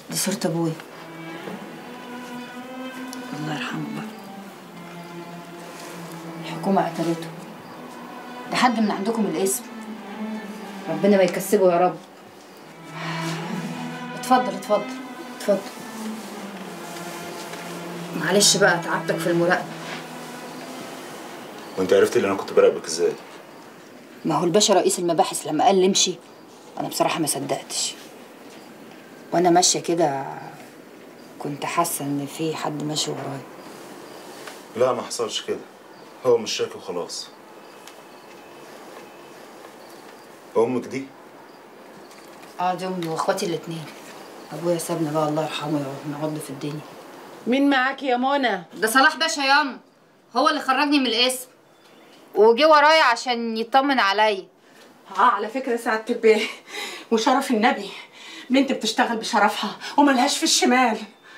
دي صورة ابويا الله يرحمه بقى الحكومة قتلته ده حد من عندكم الاسم ربنا ما يكسبه يا رب اتفضل اتفضل اتفضل معلش بقى تعبتك في المراقبة وانت عرفت اللي انا كنت براقبك ازاي ما هو الباشا رئيس المباحث لما قال لي امشي انا بصراحه ما صدقتش وانا ماشيه كده كنت حاسه ان في حد ماشي ورايا لا ما حصلش كده هو مش شاكي وخلاص امك دي اه دي امي واخواتي الاتنين ابويا سابنا بقى الله يرحمه نقعد في الدنيا مين معاك يا منى ده صلاح باشا ياما هو اللي خرجني من القسم وجي ورايا عشان يطمن عليا اه على فكره سعاده البيه وشرف النبي بنت بتشتغل بشرفها وملهاش في الشمال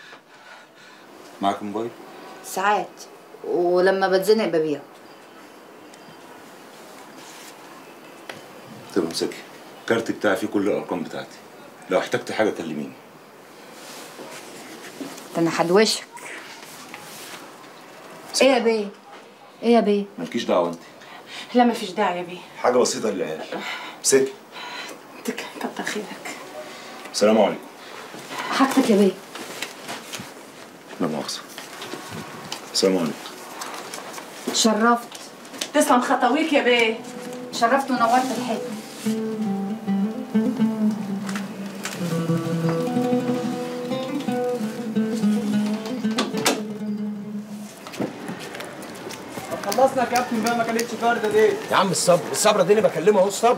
معاك موبايل ساعات ولما بتزنق ببيعه طب امسكي الكارت بتاعي فيه كل الارقام بتاعتي لو احتجت حاجه كلميني ده انا هدوشك ايه يا بيه ايه يا بيه مالكيش دعوه انت لا مفيش داعي يا بيه حاجه بسيطه للعيال امسكي تك- كتر خيرك السلام عليكم حاجتك يا بيه لا مؤاخذه السلام عليكم شرفت تسلم خطويك يا بيه شرفت ونورت الحته خلصنا يا كابتن بقى ما كانتش فارده دي يا عم الصبر الصبر دي اللي بكلمه اهو الصبر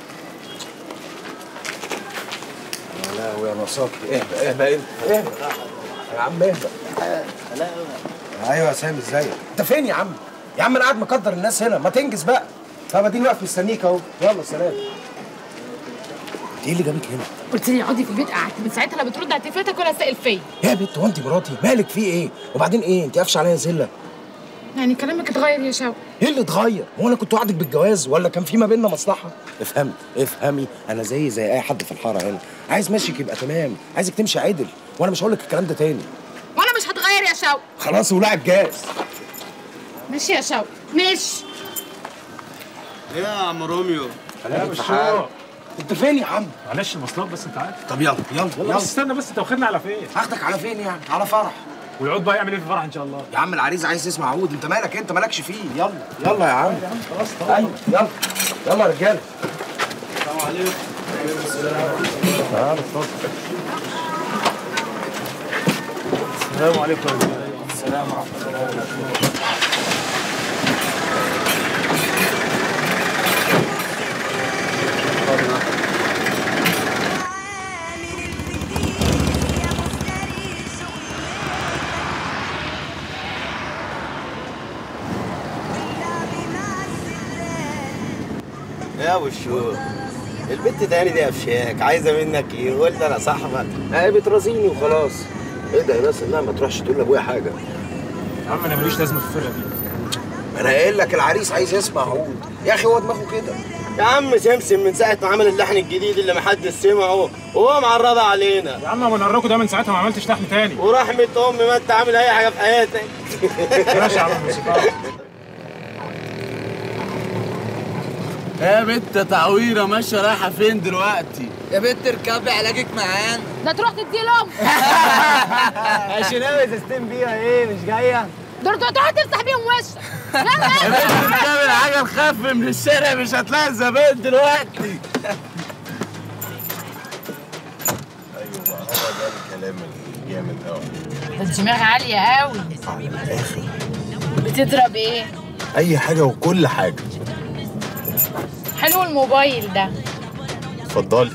يا لهوي يا نصاكي اهدى اهدى انت اهدى يا عم اهدى ايوه يا سامي ازيك انت فين يا عم يا عم انا قاعد مقدر الناس هنا ما تنجز بقى طب اديني واقف مستنيك اهو يلا سلام ايه اللي جابك هنا قلت لي اقعدي في البيت قعدت من ساعتها لا بترد على تليفوناتك ولا سائل فيا يا بنت هو انت مراتي مالك في ايه وبعدين ايه انت قافشه عليا زله يعني كلامك اتغير يا شوقي ايه اللي اتغير؟ هو انا كنت وعدك بالجواز ولا كان في ما بيننا مصلحه؟ افهمي افهمي انا زي زي اي حد في الحاره هنا، عايز ماشيك يبقى تمام، عايزك تمشي عدل، وانا مش هقول لك الكلام ده تاني. وانا مش هتغير يا شوقي خلاص ولع الجاز. ماشي يا شوقي ماشي ايه يا عم روميو لا مش انت فين يا عم؟ معلش المواصلات بس انت عارف طب يلا يلا يلا يلا بس استنى بس انت واخدنا على فين هاخدك على فين يعني؟ على فرح. والعود بقى يعمل ايه في الفرح ان شاء الله يا عم العريس عايز يسمع عود، انت مالك انت مالكش فيه، يلا يلا يا عم. خلاص ايوه يلا يلا يا رجاله. السلام عليكم تعالى اتفضل السلام عليكم يا رجاله السلام ورحمه الله وبركاته يا ابو الشور البت تاني دي افشاك عايزه منك ايه قلت انا صاحبك هي بترازيني وخلاص. ادعي بس انها ما تروحش تقول لابويا حاجه. يا عم انا ماليش لازمه في الفرقه دي انا قايل لك العريس عايز يسمع عود، يا اخي هو دماغه كده. يا عم سمسم من ساعه ما عمل اللحن الجديد اللي محدش سمعه وهو معرضه علينا يا عم وانا الراكو ده من ساعتها ما عملتش لحن تاني ورحمه امي ما انت عامل اي حاجه في حياتك ماشي يا عم الموسيقار يا بنت تعويره ماشيه رايحه فين دلوقتي يا بنت اركبي علاجك معانا ده تروح تدي لهم عشان ناوي تستلم بيها ايه مش جايه دول تروح تفتح بيهم وشك لا يا لا بنت بتعمل حاجه نخف من الشارع مش هتلاقي زبائن دلوقتي ايوه بقى هو ده الكلام الجامد قوي ده الدماغ عاليه قوي بتضرب ايه اي حاجه وكل حاجه حلو الموبايل ده اتفضلي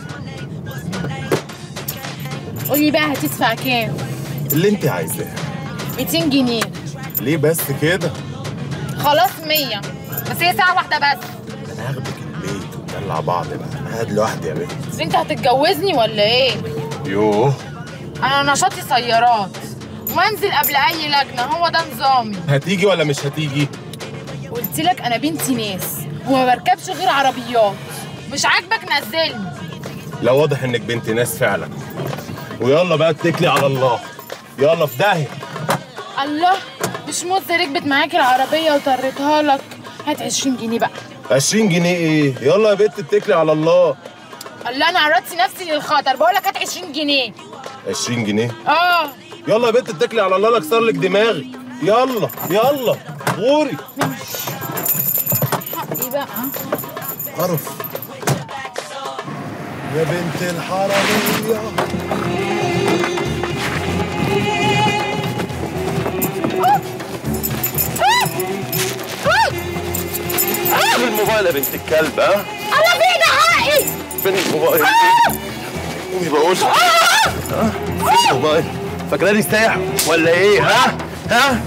قولي بقى هتدفع كام اللي انت عايزاه 200 جنيه ليه بس كده خلاص 100 بس هي ساعه واحده بس انا هاخدك البيت وندلع بعض بقى انا قاعد لوحدي يا بنت بس انت هتتجوزني ولا ايه يوه انا نشاطي سيارات وانزل قبل اي لجنه هو ده نظامي هتيجي ولا مش هتيجي قلت لك انا بنتي ناس وما بركبش غير عربيات مش عاجبك نزلني لا واضح انك بنت ناس فعلا ويلا بقى اتكلي على الله يلا في داهيه الله مش موزة ركبت معاكي العربية وطريتها لك هات 20 جنيه بقى 20 جنيه ايه يلا يا بنت اتكلي على الله الله انا عرضت نفسي للخطر بقول لك هات 20 جنيه 20 جنيه اه يلا يا بنت اتكلي على الله لا اكسر لك دماغي يلا يلا غوري ايه بقى قرف يا بنت الحرامية فين الموبايل يا بنت الكلب ها؟ انا في ده حقي فين الموبايل؟ قومي بقول ها؟ فين الموبايل؟ فاكراني سايح ولا ايه ها؟ ها؟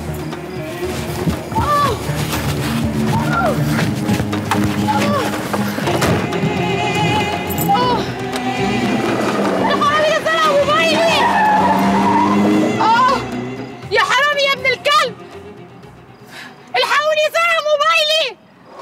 يا حرامي ده سرق موبايلي اه يا حرامي يا ابن الكلب الحقوني سرق موبايلي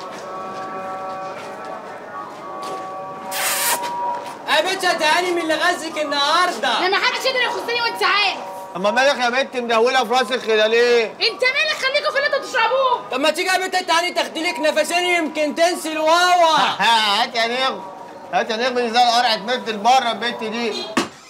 يا بنت هتهاني من اللي غزك النهارده انا ما حدش يقدر يخصني وانت عارف اما مالك يا بنت مدهوله في راسك كده ليه؟ انت مالك خليكوا في اللي انتوا تشربوه طب ما تيجي يا بنت هتهاني تاخدي لك نفسين يمكن تنسي الواوا هات يا نغم هات يا نغم زي القرع تمد بره البنت دي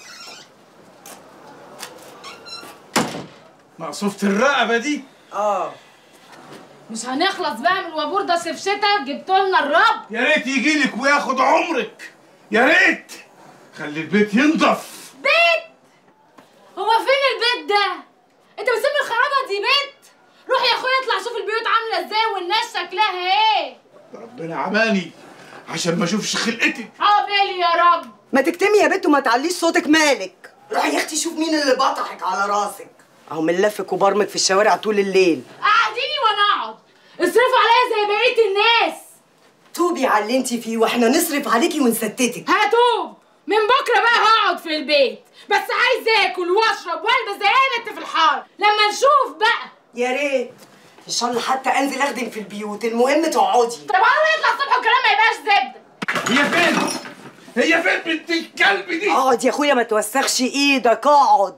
مقصوفة الرقبة دي اه مش هنخلص بقى من الوابور ده في شتا جبتوا لنا الرب يا ريت يجي لك وياخد عمرك يا ريت خلي البيت ينضف بيت هو فين البيت ده انت بتسمي الخرابه دي بيت روح يا اخويا اطلع شوف البيوت عامله ازاي والناس شكلها ايه ربنا عماني عشان ما اشوفش خلقتك عقبالي يا رب ما تكتمي يا بنت وما تعليش صوتك مالك روحي يا اختي شوف مين اللي بطحك على راسك اهو ملفك وبرمك في الشوارع طول الليل قعديني وانا اقعد اصرفوا عليا زي بقيه الناس توبي على اللي انت فيه واحنا نصرف عليكي ونستتك هتوب من بكره بقى هقعد في البيت بس عايز اكل واشرب والبس زي اي بنت في الحاره لما نشوف بقى يا ريت ان شاء الله حتى انزل اخدم في البيوت المهم تقعدي طب الله يطلع الصبح والكلام ما يبقاش زبده هي فين؟ هي فين بنت الكلب دي؟ اقعد يا اخويا ما توسخش ايدك اقعد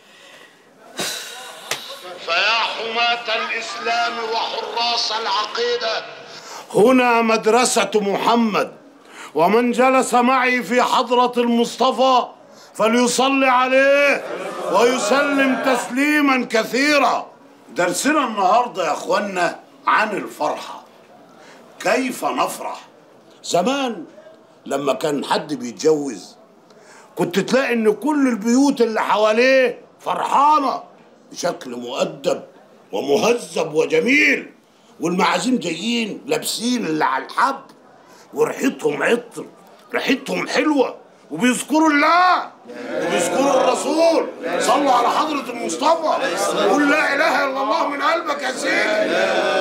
فيا حماة الإسلام وحراس العقيدة هنا مدرسة محمد ومن جلس معي في حضرة المصطفى فليصلي عليه ويسلم تسليما كثيرا درسنا النهارده يا اخوانا عن الفرحة كيف نفرح زمان لما كان حد بيتجوز كنت تلاقي ان كل البيوت اللي حواليه فرحانة بشكل مؤدب ومهذب وجميل والمعازيم جايين لابسين اللي على الحب وريحتهم عطر ريحتهم حلوة وبيذكروا الله وبيذكروا الرسول صلوا على حضرة المصطفى قول لا إله إلا الله من قلبك يا سيدي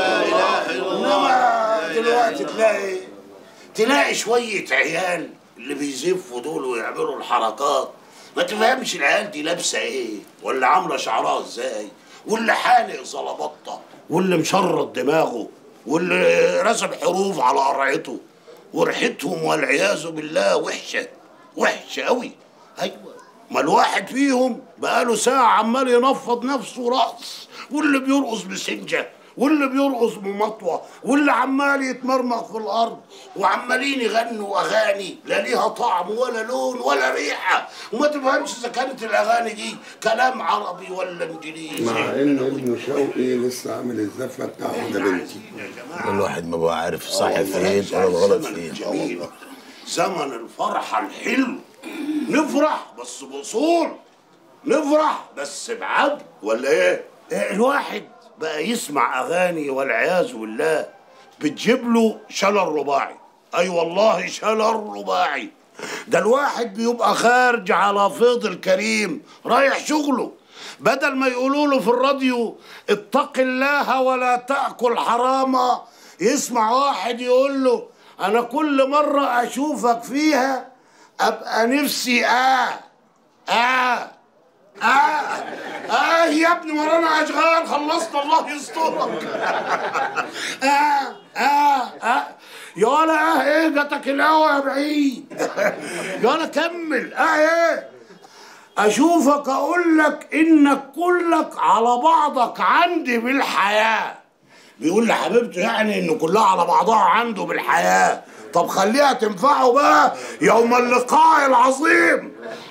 إنما دلوقتي تلاقي تلاقي شوية عيال اللي بيزفوا دول ويعملوا الحركات ما تفهمش العيال دي لابسة ايه ولا عاملة شعرها ازاي واللي حالق زلبطة واللي مشرط دماغه واللي رسم حروف على قرعته وريحتهم والعياذ بالله وحشة وحشة قوي ايوه ما الواحد فيهم بقاله ساعة عمال ينفض نفسه رأس واللي بيرقص بسنجة واللي بيرقص بمطوة واللي عمال يتمرمغ في الأرض وعمالين يغنوا أغاني لا ليها طعم ولا لون ولا ريحة وما تفهمش إذا كانت الأغاني دي كلام عربي ولا إنجليزي مع ان ابن شوقي لسه عامل الزفه بتاعه ده بنتي الواحد ما بقى عارف صح فين ولا الغلط فين جميل زمن الفرحة الحلو نفرح بس بأصول نفرح بس بعدل ولا ايه؟ إيه الواحد بقى يسمع أغاني والعياذ بالله بتجيب له شلل رباعي أي والله شلل رباعي ده الواحد بيبقى خارج على فيض الكريم رايح شغله بدل ما يقولوا له في الراديو اتق الله ولا تأكل حراما يسمع واحد يقول له أنا كل مرة أشوفك فيها أبقى نفسي آه آه آه آه يا ابني ورانا أشغال خلصنا الله يسترك آه آه آه يا ولا آه إيه جاتك الهوا يا بعيد يا ولا كمل آه إيه اشوفك اقول لك انك كلك على بعضك عندي بالحياه بيقول لحبيبته يعني ان كلها على بعضها عنده بالحياه طب خليها تنفعه بقى يوم اللقاء العظيم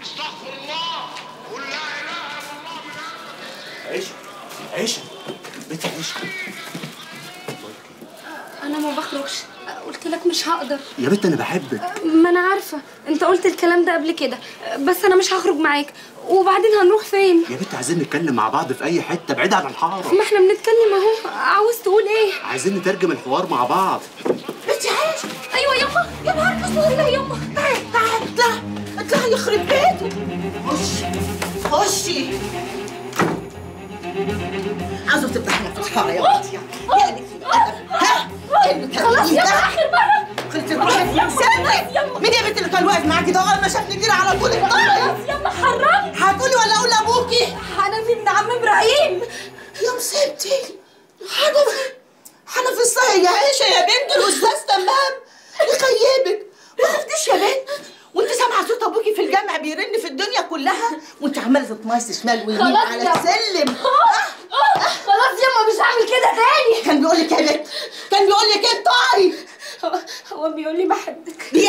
عيشه عيشه بنت عيشه انا ما بخرجش قلت لك مش هقدر يا بنت انا بحبك ما انا عارفه انت قلت الكلام ده قبل كده بس انا مش هخرج معاك وبعدين هنروح فين يا بنت عايزين نتكلم مع بعض في اي حته بعيد عن الحاره ما احنا بنتكلم اهو عاوز تقول ايه عايزين نترجم الحوار مع بعض انت عايش ايوه يما يا نهار اسود يا يما تعالي تعالي اطلعي اطلعي يخرب بيتك خشي خشي عاوزة تفتحي في الحارة يا بنتي يعني في أدب ها خلاص يلا اخر مره خلصت تروحي في سنك مين يا بنت اللي كان واقف معاكي ده اول ما شافني كده على طول خلاص يلا حرمي هتقولي ولا اقول لابوكي حنفي ابن عم ابراهيم يا مصيبتي حنفي حنفي الصحي يا عيشة يا بنت الأستاذ تمام يخيبك ما خفتيش يا بنت وانت سامعه صوت ابوكي في الجامع بيرن في الدنيا كلها وانت عماله تتميصي شمال ويمين خلاص على يا- السلم خلاص يما مش هعمل كده تاني كان بيقول لك يا بنت كان بيقول لك ايه طيب هو هو بيقول لي بحبك بايه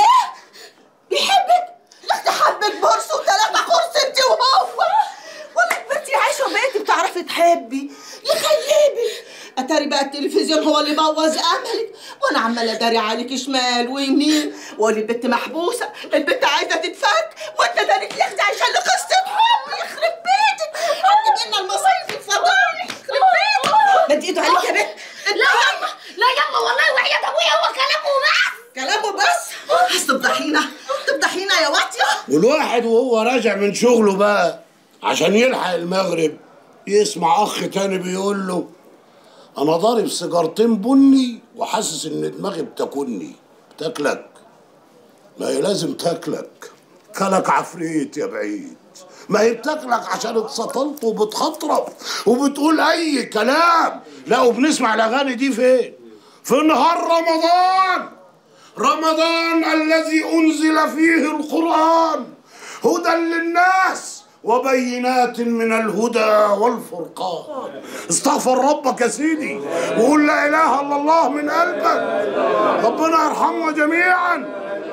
بيحبك لا اختي حبك برص وثلاثه خرص انت وهو ولا كبرتي يا عايشه وبقيتي بتعرفي تحبي يخيبك اتاري بقى التلفزيون هو اللي بوظ املك وانا عماله اداري عليك شمال ويمين واقول البت محبوسه البت عايزه تتفك وانت دارك يا اختي عشان لقصه حب يخرب بيتك انت بينا المصايب الفضايح يخرب بيتك مد ايده عليك يا بنت لا يما لا يما والله وحياة ابويا هو كلامه بس كلامه بس عايز تفضحينا تفضحينا يا واطيه والواحد وهو راجع من شغله بقى عشان يلحق المغرب يسمع اخ تاني بيقول له انا ضارب سيجارتين بني وحاسس ان دماغي بتاكلني بتاكلك ما هي لازم تاكلك كلك عفريت يا بعيد ما هي بتاكلك عشان اتسطلت وبتخطرف وبتقول اي كلام لا وبنسمع الاغاني دي فين في نهار رمضان رمضان الذي انزل فيه القران هدى للناس وبينات من الهدى والفرقان استغفر ربك يا سيدي وقول لا اله الا الله من قلبك ربنا يرحمنا جميعا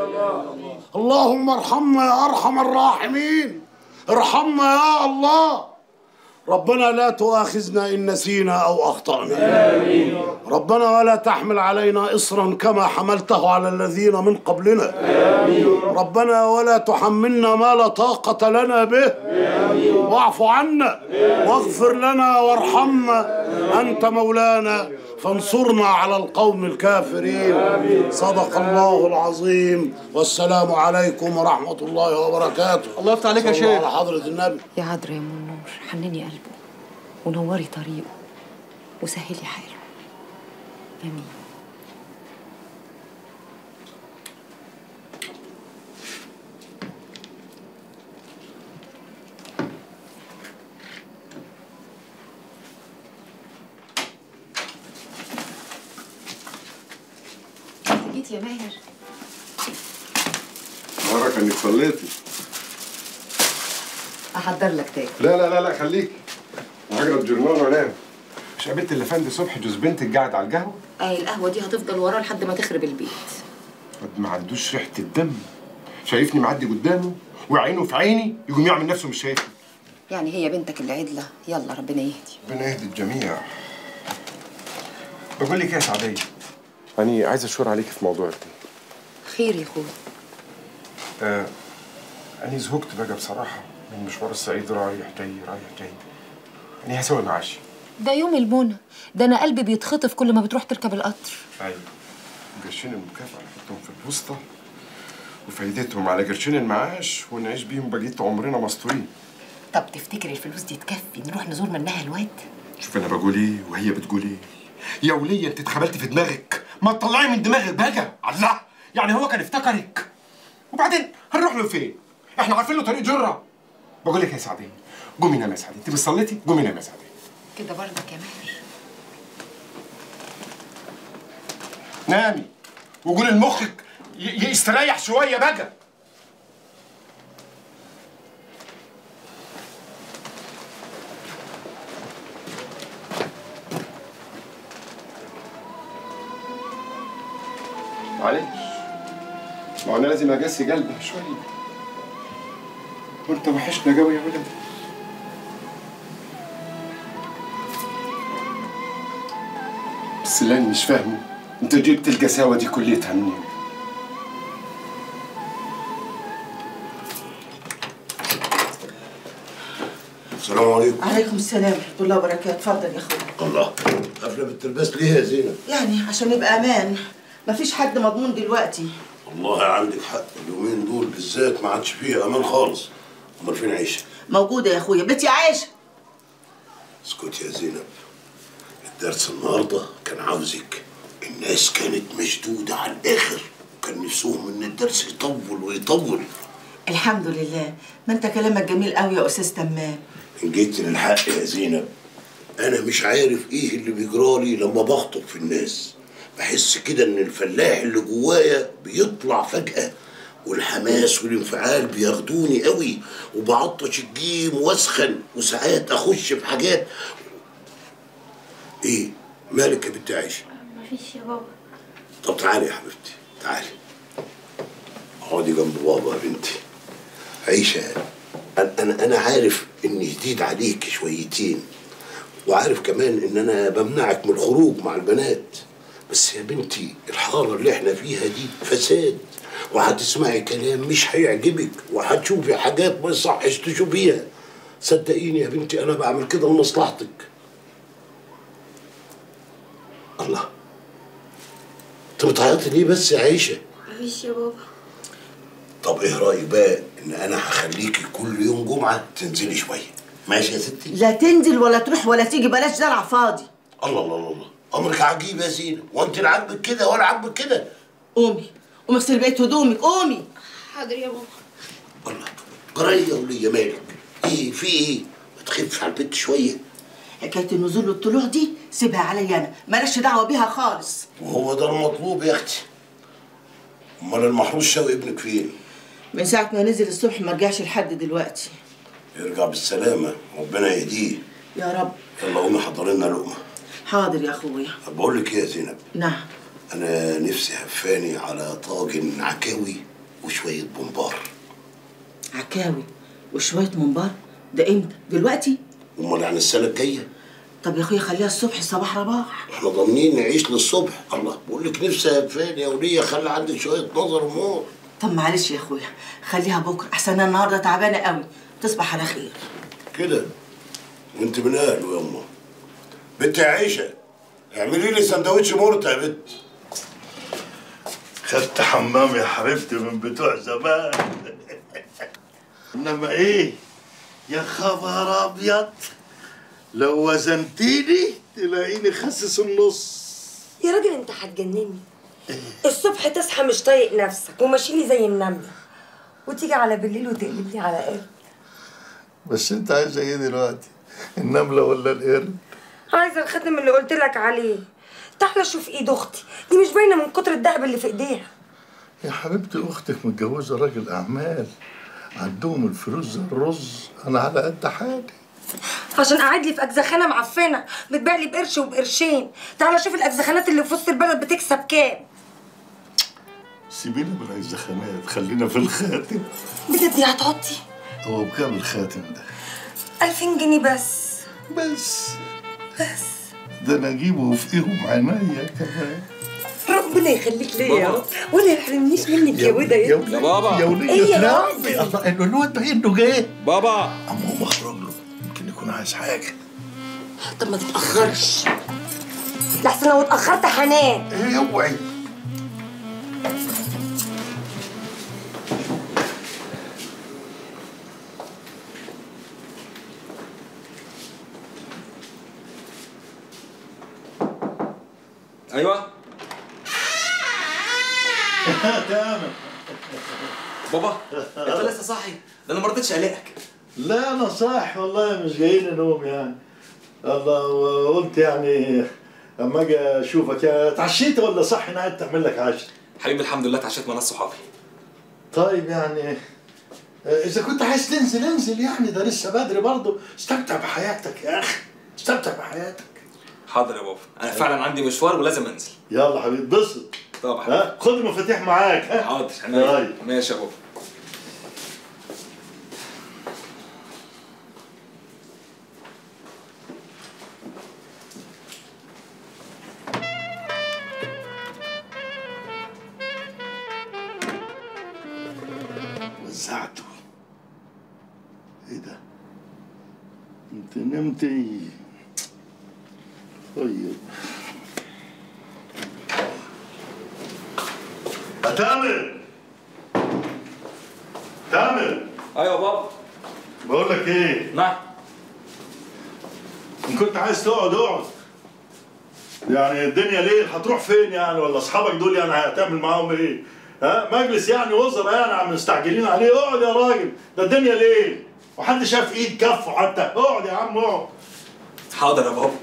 اللهم ارحمنا يا ارحم الراحمين ارحمنا يا الله ربنا لا تؤاخذنا ان نسينا او اخطانا ربنا ولا تحمل علينا اصرا كما حملته على الذين من قبلنا ربنا ولا تحملنا ما لا طاقه لنا به واعف عنا واغفر لنا وارحمنا انت مولانا فانصرنا على القوم الكافرين صدق الله العظيم والسلام عليكم ورحمه الله وبركاته الله يفتح عليك يا صلوا شيخ. على حضره النبي يا عذرا يا ام النور حنني قلبه ونوري طريقه وسهلي حاله امين جيت يا ماهر مرة انك صليتي احضر لك تاكل لا لا لا لا خليك هجرب جرنان وانام مش قابلت اللي فندي صبح جوز بنتك قاعد على القهوه اي القهوه دي هتفضل وراه لحد ما تخرب البيت قد ما عندوش ريحه الدم شايفني معدي قدامه وعينه في عيني يقوم يعمل نفسه مش شايفني يعني هي بنتك اللي عدله يلا ربنا يهدي ربنا يهدي الجميع بقول لك ايه يا سعديه أنا عايز أشور عليك في موضوع التاني خير يا اخويا آه أنا زهقت بقى بصراحة من مشوار الصعيد رايح جاي رايح جاي أنا هسوي معاشي ده يوم المنى ده انا قلبي بيتخطف كل ما بتروح تركب القطر أيوة قرشين المكافأة نحطهم في الوسطى وفايدتهم على قرشين المعاش ونعيش بيهم بقية عمرنا مستورين طب تفتكري الفلوس دي تكفي نروح نزور منها الواد شوف أنا بقول إيه وهي بتقول إيه يا ولية أنت اتخبلتي في دماغك ما تطلعي من دماغك بقى الله يعني هو كان افتكرك وبعدين هنروح له فين؟ احنا عارفين له طريق جرة بقول لك يا سعدية قومي نامي يا سعدية انت مش صليتي؟ قومي نامي يا سعدية كده برضك يا ماهر نامي وقولي لمخك ي- يستريح شوية بقى معلش ما هو انا لازم اجسي قلبها شويه وانت وحشنا قوي يا ولد بس اللي انا مش فاهمه انت جبت القساوه دي كليتها منين؟ السلام عليكم عليكم السلام ورحمه الله وبركاته اتفضل يا اخويا الله قافله بالترباس ليه يا زينب يعني عشان يبقى امان مفيش حد مضمون دلوقتي والله عندك حق اليومين دول بالذات ما عادش فيه امان خالص امال فين عيشه موجوده يا اخويا بنتي عايشه اسكت يا زينب الدرس النهارده كان عاوزك الناس كانت مشدوده على الاخر كان نفسهم ان الدرس يطول ويطول الحمد لله ما انت كلامك جميل قوي يا استاذ تمام ان جيت للحق يا زينب انا مش عارف ايه اللي بيجرالي لما بخطب في الناس بحس كده ان الفلاح اللي جوايا بيطلع فجأة والحماس والانفعال بياخدوني قوي وبعطش الجيم واسخن وساعات اخش في حاجات ايه مالك يا بنت عايشه مفيش يا بابا طب تعالي يا حبيبتي تعالي اقعدي جنب بابا يا بنتي عيشة أنا أنا أنا عارف إني جديد عليك شويتين وعارف كمان إن أنا بمنعك من الخروج مع البنات بس يا بنتي الحارة اللي إحنا فيها دي فساد وهتسمعي كلام مش هيعجبك وهتشوفي حاجات ما يصحش تشوفيها صدقيني يا بنتي أنا بعمل كده لمصلحتك الله أنت بتعيطي ليه بس يا عيشه مفيش يا بابا طب ايه رايك بقى ان انا هخليكي كل يوم جمعه تنزلي شويه ماشي يا ستي لا تنزل ولا تروح ولا تيجي بلاش زرع فاضي الله الله الله الله امرك عجيب يا زينب وانت لا عاجبك كده ولا عاجبك كده قومي قومي اغسلي بقيه هدومك قومي حاضر يا بابا جرايه وليا مالك ايه في ايه ما تخفش على البنت شويه حكايه النزول والطلوع دي سيبها عليا انا مالكش دعوه بيها خالص وهو ده المطلوب يا اختي امال المحروس شوقي ابنك فين من ساعه ما نزل الصبح ما رجعش لحد دلوقتي يرجع بالسلامه ربنا يهديه يا رب يلا قومي حضري لنا لقمه حاضر يا اخويا طب بقول لك ايه يا زينب نعم انا نفسي هفاني على طاجن عكاوي وشويه بومبار عكاوي وشويه منبار ده امتى دلوقتي امال يعني السنه الجايه طب يا اخويا خليها الصبح صباح رباح احنا ضامنين نعيش للصبح الله بقول لك نفسي هفاني يا وليه خلي عندك شويه نظر ومور طب معلش يا اخويا خليها بكره احسن انا النهارده تعبانه قوي تصبح على خير كده وانت من اهله يا امه بنت يا عيشه اعملي لي سندوتش مرتة يا بنت خدت حمام يا حبيبتي من بتوع زمان انما ايه يا خبر ابيض لو وزنتيني تلاقيني خسس النص يا راجل انت هتجنني الصبح تصحى مش طايق نفسك وماشيلي زي النملة وتيجي على بالليل وتقلبني على قرد بس انت عايزه ايه دلوقتي النمله ولا القرد عايزة الخاتم اللي قلت لك عليه تعالى شوف ايد اختي دي مش باينة من كتر الدهب اللي في ايديها يا حبيبتي اختك متجوزه راجل اعمال عندهم الفلوس زي الرز انا على قد حالي عشان قاعد لي في اجزخانه معفنه بتبيع لي بقرش وبقرشين تعالى شوف الاجزخانات اللي في وسط البلد بتكسب كام سيبينا من الزخانات خلينا في الخاتم بجد يا هتحطي هو بكام الخاتم ده 2000 جنيه بس بس بس ده انا اجيبه وفقيهم عينيا كمان ربنا يخليك ليا يا رب ولا يحرمنيش منك يا ودا يا يا بابا يا ولية ايه يا تنامي راجل الله الواد ده انه جاي بابا اما هو مخرج له يمكن يكون عايز حاجه طب ما تتاخرش لحسن لو اتاخرت هنام ايه اوعي ايوه تمام بابا انت لسه صاحي ده انا ما رضيتش اقلقك لا انا صاح والله مش جايين نوم يعني الله وقلت يعني اما اجي اشوفك يا اتعشيت ولا صح انا قاعد تعمل لك عشاء حبيبي الحمد لله اتعشيت مع ناس صحابي طيب يعني اذا كنت عايز تنزل انزل يعني ده لسه بدري برضه استمتع بحياتك يا اخي استمتع بحياتك حاضر يا بابا انا فعلا عندي مشوار ولازم انزل يلا حبيبي اتبسط طبعا ها خد المفاتيح معاك ها حاضر عينيا. طيب. ماشي يا بابا وزعته ايه ده انت نمتي طيب يا تامر تامر ايوه بابا بقول لك ايه نعم ان كنت عايز تقعد اقعد يعني الدنيا ليل هتروح فين يعني ولا اصحابك دول يعني هتعمل معاهم ايه ها مجلس يعني وزراء يعني عم مستعجلين عليه اقعد يا راجل ده الدنيا ليل وحد شاف ايد كفه حتى اقعد يا عم اقعد حاضر يا بابا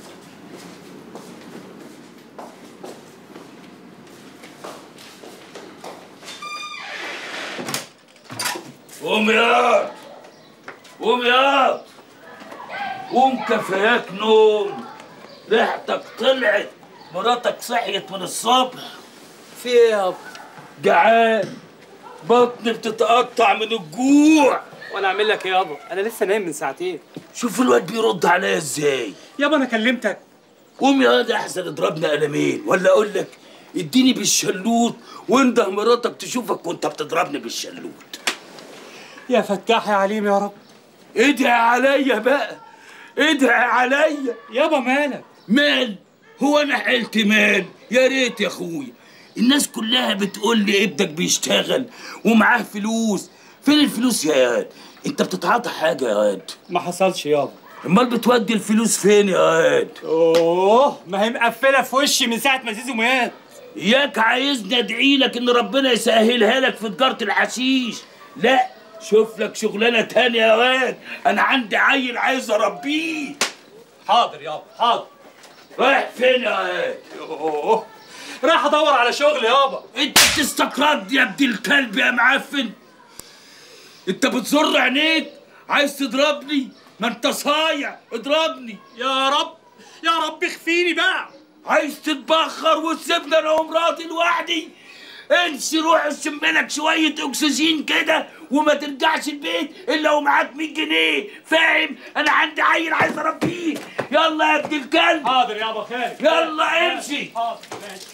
قوم يا قوم يا قوم كفاياك نوم ريحتك طلعت مراتك صحيت من الصبح في ايه يابا جعان بطني بتتقطع من الجوع وانا اعمل لك ايه يابا انا لسه نايم من ساعتين شوف الواد بيرد عليا ازاي يابا انا كلمتك قوم يا واد احسن اضربنا قلمين ولا اقول لك اديني بالشلوت وانده مراتك تشوفك وانت بتضربني بالشلوت يا فتاح يا عليم يا رب ادعي عليا بقى ادعي عليا يابا مالك مال هو انا حلت مال يا ريت يا اخويا الناس كلها بتقول لي ابنك بيشتغل ومعاه فلوس فين الفلوس يا واد انت بتتعاطى حاجه يا واد ما حصلش يابا امال بتودي الفلوس فين يا واد اوه ما هي مقفله في وشي من ساعه ما زيزو مات اياك عايزني ادعي لك ان ربنا يسهلها لك في تجاره الحشيش لا شوف لك شغلانه تانية يا واد انا عندي عيل عايز اربيه حاضر يابا حاضر رايح فين يا واد اوه رايح ادور على شغل يابا انت بتستقرض يا ابن الكلب يا معفن انت بتزر عينيك عايز تضربني ما انت صايع اضربني يا رب يا رب اخفيني بقى عايز تتبخر وتسيبني انا ومراتي لوحدي امشي روح اشم لك شويه اكسجين كده وما ترجعش البيت الا ومعاك 100 جنيه فاهم انا عندي عيل عايز اربيه يلا يا ابن الكلب حاضر يابا خالد يلا امشي حاضر ماشي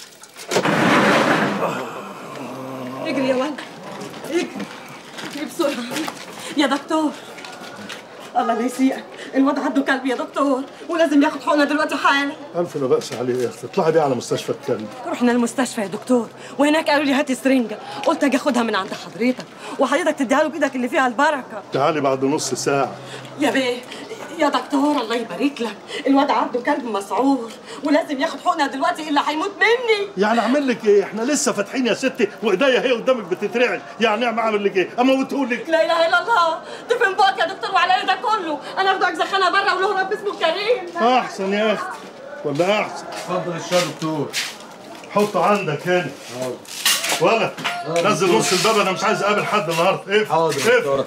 اجري يا ولد اجري اجري بسرعة يا دكتور الله لا يسيئك الواد عنده كلب يا دكتور ولازم ياخد حقنة دلوقتي حالا ألف لا بأس عليه يا أختي اطلعي بيه على مستشفى الكلب رحنا المستشفى يا دكتور وهناك قالوا لي هاتي سرنجة قلت اجي اخدها من عند حضرتك وحضرتك تديها له بايدك اللي فيها البركة تعالي بعد نص ساعة يا بيه يا دكتور الله يبارك لك الواد عنده كلب مسعور ولازم ياخد حقنة دلوقتي الا هيموت مني يعني أعمل لك إيه؟ إحنا لسه فاتحين يا ستي وإيديا هي قدامك بتترعش يعني أعمل أعمل لك إيه؟ أموتهولك لا اله الا الله دفن بوك يا دكتور وعلى ده كله انا ارضعك زخانه بره وله رب اسمه كريم أحسن يا أختي ولا أحسن اتفضل الشاي دكتور حطه عندك هنا ولا نزل نص الباب أنا مش عايز أقابل حد النهاردة إيه؟ حاضر يا دكتور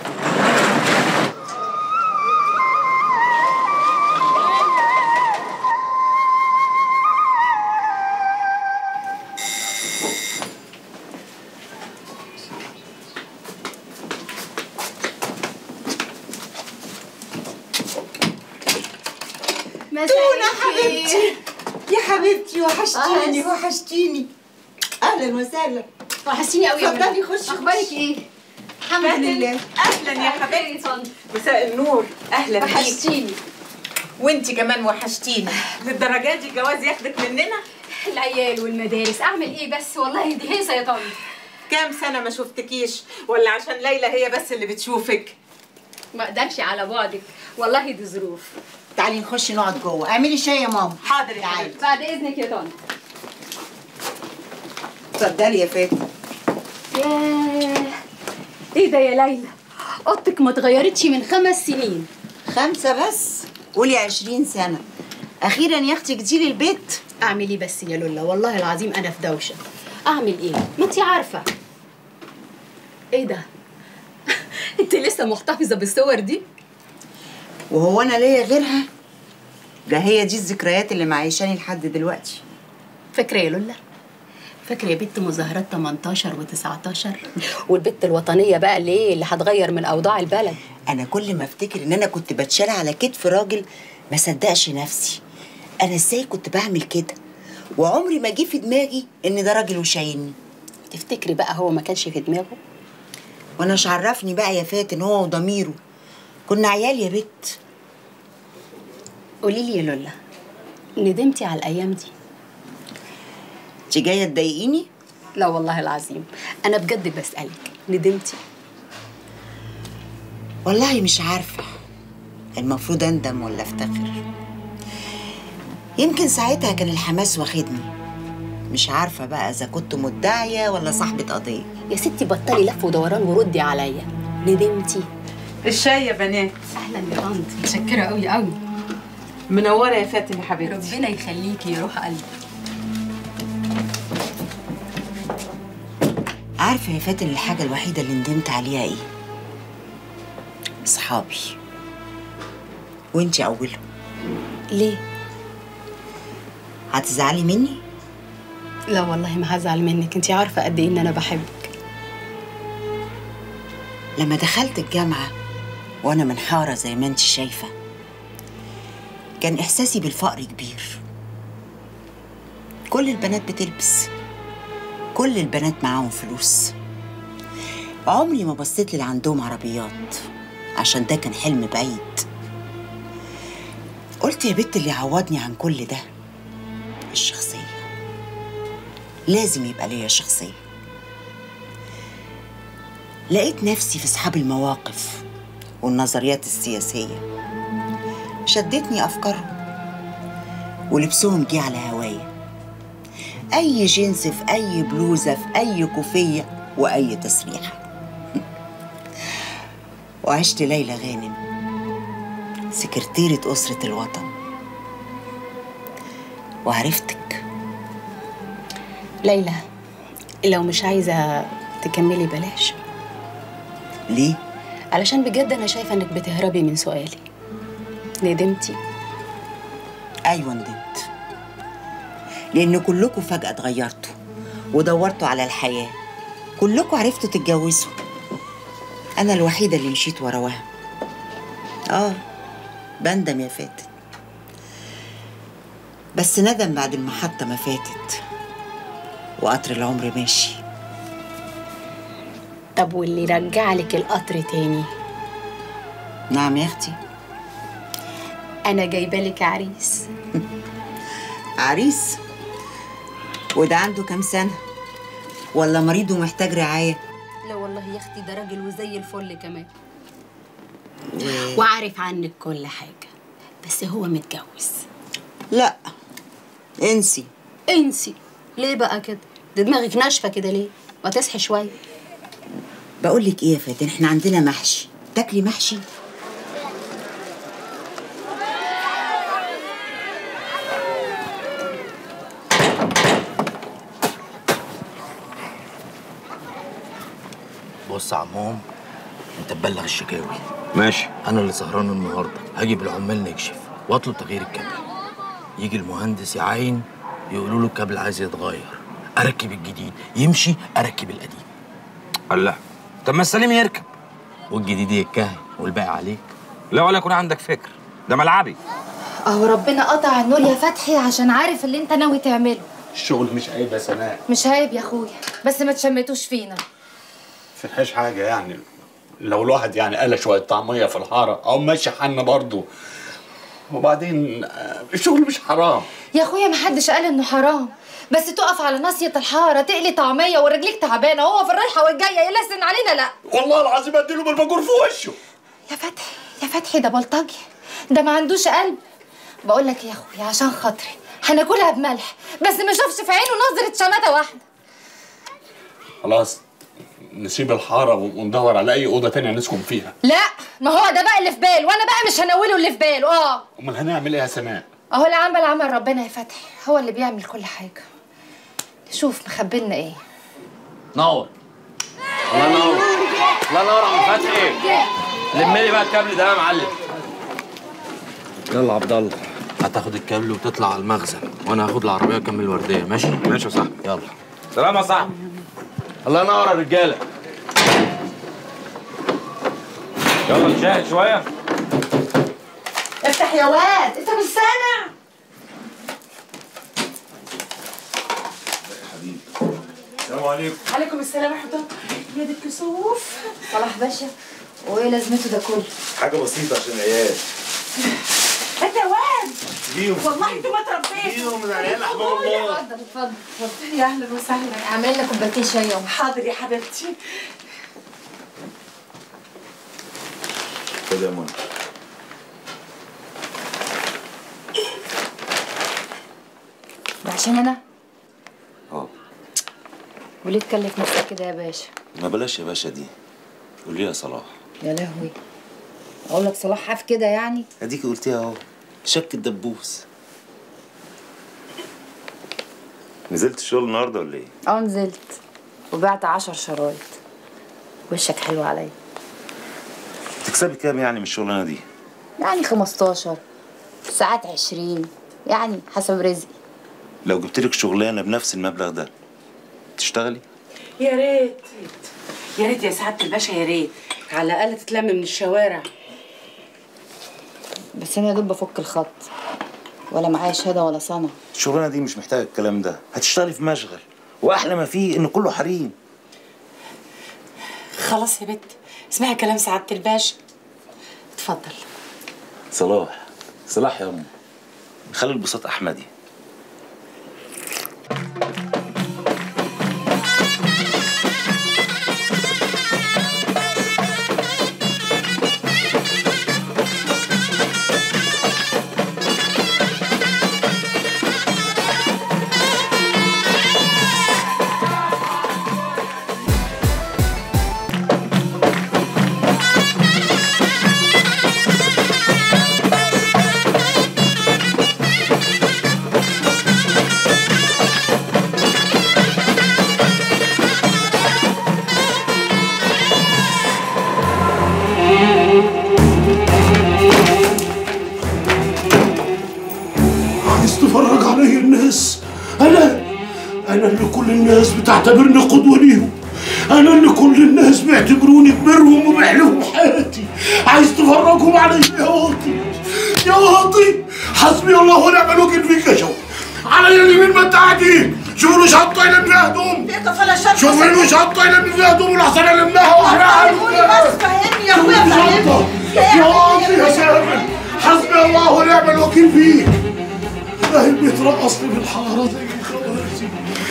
تونة حبيبتي يا حبيبتي وحشتيني أهلا. وحشتيني اهلا وسهلا وحشتيني قوي يا اتفضلي منى. خشي اخبارك ايه الحمد أهلاً. لله اهلا يا حبيبتي مساء النور اهلا بيك وحشتيني وانت كمان وحشتيني للدرجه دي الجواز ياخدك مننا العيال والمدارس اعمل ايه بس والله دي هيصه يا طنط كام سنه ما شفتكيش ولا عشان ليلى هي بس اللي بتشوفك ما اقدرش على بعدك والله دي ظروف تعالي نخش نقعد جوه اعملي شاي يا ماما حاضر يا حبيبتي بعد اذنك يا طنط اتفضلي يا فاتن ياه ايه ده يا ليلى اوضتك ما اتغيرتش من خمس سنين خمسة بس قولي عشرين سنة أخيرا يا أختي جديلي البيت اعمل ايه بس يا لولا والله العظيم انا في دوشه اعمل ايه ما انت عارفه ايه ده انت لسه محتفظه بالصور دي وهو أنا ليا غيرها ده هي دي الذكريات اللي معيشاني لحد دلوقتي فاكره يا لولا فاكره يا بنت مظاهرات 18 و19 والبت الوطنيه بقى ليه اللي هتغير من اوضاع البلد انا كل ما افتكر ان انا كنت بتشال على كتف راجل ما صدقش نفسي انا ازاي كنت بعمل كده وعمري ما جه في دماغي ان ده راجل وشايلني تفتكري بقى هو ما كانش في دماغه وانا مش عرفني بقى يا فاتن هو وضميره كنا عيال يا بت قولي لي يا لولا ندمتي على الايام دي انت جايه تضايقيني لا والله العظيم انا بجد بسالك ندمتي والله مش عارفه المفروض اندم ولا افتخر يمكن ساعتها كان الحماس واخدني مش عارفه بقى اذا كنت مدعيه ولا صاحبه قضيه يا ستي بطلي لف ودوران وردي عليا ندمتي الشاي يا بنات اهلا يا طنط متشكره قوي قوي منوره يا فاتن يا حبيبتي ربنا يخليكي يا روح قلبي عارفه يا فاتن الحاجه الوحيده اللي ندمت عليها ايه صحابي وانتي اولهم ليه هتزعلي مني لا والله ما هزعل منك انت عارفه قد ايه ان انا بحبك لما دخلت الجامعه وانا منحاره زي ما انت شايفه كان احساسي بالفقر كبير كل البنات بتلبس كل البنات معاهم فلوس عمري ما بصيت للي عندهم عربيات عشان ده كان حلم بعيد قلت يا بت اللي يعوضني عن كل ده الشخصية لازم يبقى ليا شخصية لقيت نفسي في أصحاب المواقف والنظريات السياسية شدتني أفكارهم ولبسهم جه على هوايا أي جنس في أي بلوزة في أي كوفية وأي تسريحة وعشت ليلى غانم سكرتيرة أسرة الوطن وعرفتك ليلى لو مش عايزه تكملي بلاش ليه؟ علشان بجد انا شايفه انك بتهربي من سؤالي ندمتي أيوة ندمت لأن كلكم فجأة اتغيرتوا ودورتوا على الحياة كلكم عرفتوا تتجوزوا أنا الوحيدة اللي مشيت ورا وهم آه بندم يا فاتن بس ندم بعد المحطة ما فاتت وقطر العمر ماشي طب واللي رجع لك القطر تاني نعم يا أختي انا جايبه لك عريس عريس وده عنده كام سنة ولا مريض ومحتاج رعاية لا والله يا اختي ده راجل وزي الفل كمان و... وعارف عنك كل حاجه بس هو متجوز لا انسي انسي ليه بقى كده ده دماغك ناشفه كده ليه ما تصحي شويه بقول لك ايه يا فاتن احنا عندنا محشي تاكلي محشي بص يا عمهم انت تبلغ الشكاوي ماشي انا اللي سهران النهارده هاجي بالعمال نكشف واطلب تغيير الكابل يجي المهندس يعاين يقولوا له الكابل عايز يتغير اركب الجديد يمشي اركب القديم الله طب ما السليم يركب والجديد يتكهن والباقي عليك لا ولا يكون عندك فكر ده ملعبي اهو ربنا قطع النور يا فتحي عشان عارف اللي انت ناوي تعمله الشغل مش عيب يا سناء مش عيب يا اخويا بس ما تشمتوش فينا فيهاش حاجة يعني لو الواحد يعني قال شوية طعمية في الحارة أو ماشي حنا برضه وبعدين آه، الشغل مش حرام يا اخويا محدش قال انه حرام بس تقف على ناصية الحارة تقلي طعمية ورجليك تعبانة هو في الرايحة والجاية يلسن علينا لا والله العظيم اديله بالباجور في وشه يا فتحي يا فتحي ده بلطجي ده ما عندوش قلب بقول لك يا اخويا عشان خاطري هناكلها بملح بس ما اشوفش في عينه نظرة شماتة واحدة خلاص نسيب الحارة وندور على أي أوضة تانية نسكن فيها لا ما هو ده بقى اللي في باله وانا بقى مش هنوله اللي في باله اه أمال هنعمل إيه يا سناء؟ اهو اللي عمل عمل ربنا يا فتحي هو اللي بيعمل كل حاجة شوف مخبلنا ايه نور الله ينور الله ينور يا عم فتحي لم لي بقى الكابل ده يا معلم يلا عبد الله هتاخد الكابل وتطلع على المخزن وانا هاخد العربيه اكمل الورديه ماشي ماشي يا صاحبي يلا سلام يا صاحبي الله ينور يا رجاله يلا نشاهد شويه افتح يا واد انت مش سامع السلام عليكم عليكم السلام ورحمه الله يا دي الكسوف صلاح باشا وايه لازمته ده كله حاجه بسيطه عشان العيال انت يا واد جيهم والله انت ما تربيت جيهم من العيال احمد الله اتفضل اتفضل اتفضل يا اهلا وسهلا اعمل لنا كوبايتين شاي يوم حاضر يا حبيبتي خد يا منى ده عشان انا اه وليه تكلف نفسك كده يا باشا ما بلاش يا باشا دي قول لي يا صلاح يا لهوي اقول لك صلاح حاف كده يعني اديكي قلتيها اهو شك الدبوس نزلت الشغل النهارده ولا ايه؟ اه نزلت وبعت عشر شرايط وشك حلو عليا تكسبي كام يعني من الشغلانه دي؟ يعني 15 ساعات 20 يعني حسب رزقي لو جبت لك شغلانه بنفس المبلغ ده تشتغلي؟ يا ريت يا ريت يا سعاده الباشا يا ريت على الاقل تتلم من الشوارع بس انا يا دوب بفك الخط ولا معايا شهاده ولا صنع الشغلانه دي مش محتاجه الكلام ده هتشتغلي في مشغل واحلى ما فيه ان كله حريم خلاص يا بت اسمعي كلام سعاده الباشا اتفضل صلاح صلاح يا ام خلي البساط احمدي عايز تفرج علي الناس انا انا اللي كل الناس بتعتبرني قدوه ليهم انا اللي كل الناس بيعتبروني كبيرهم وبحلفهم حياتي عايز تفرجهم علي يا واطي يا واطي حسبي الله ونعم الوكيل فيك يا شوقي على اليمين ما انت قاعدين شوفوا له شنطه يلم فيها هدوم شوفوا له شنطه يلم فيها هدوم ولحسن المها واحنا قولي بس فهمني يا اخويا فهمني يا واطي يا سامر حسبي الله ونعم الوكيل فيك فاهم بيترقصني بالحاره زي الخوارزي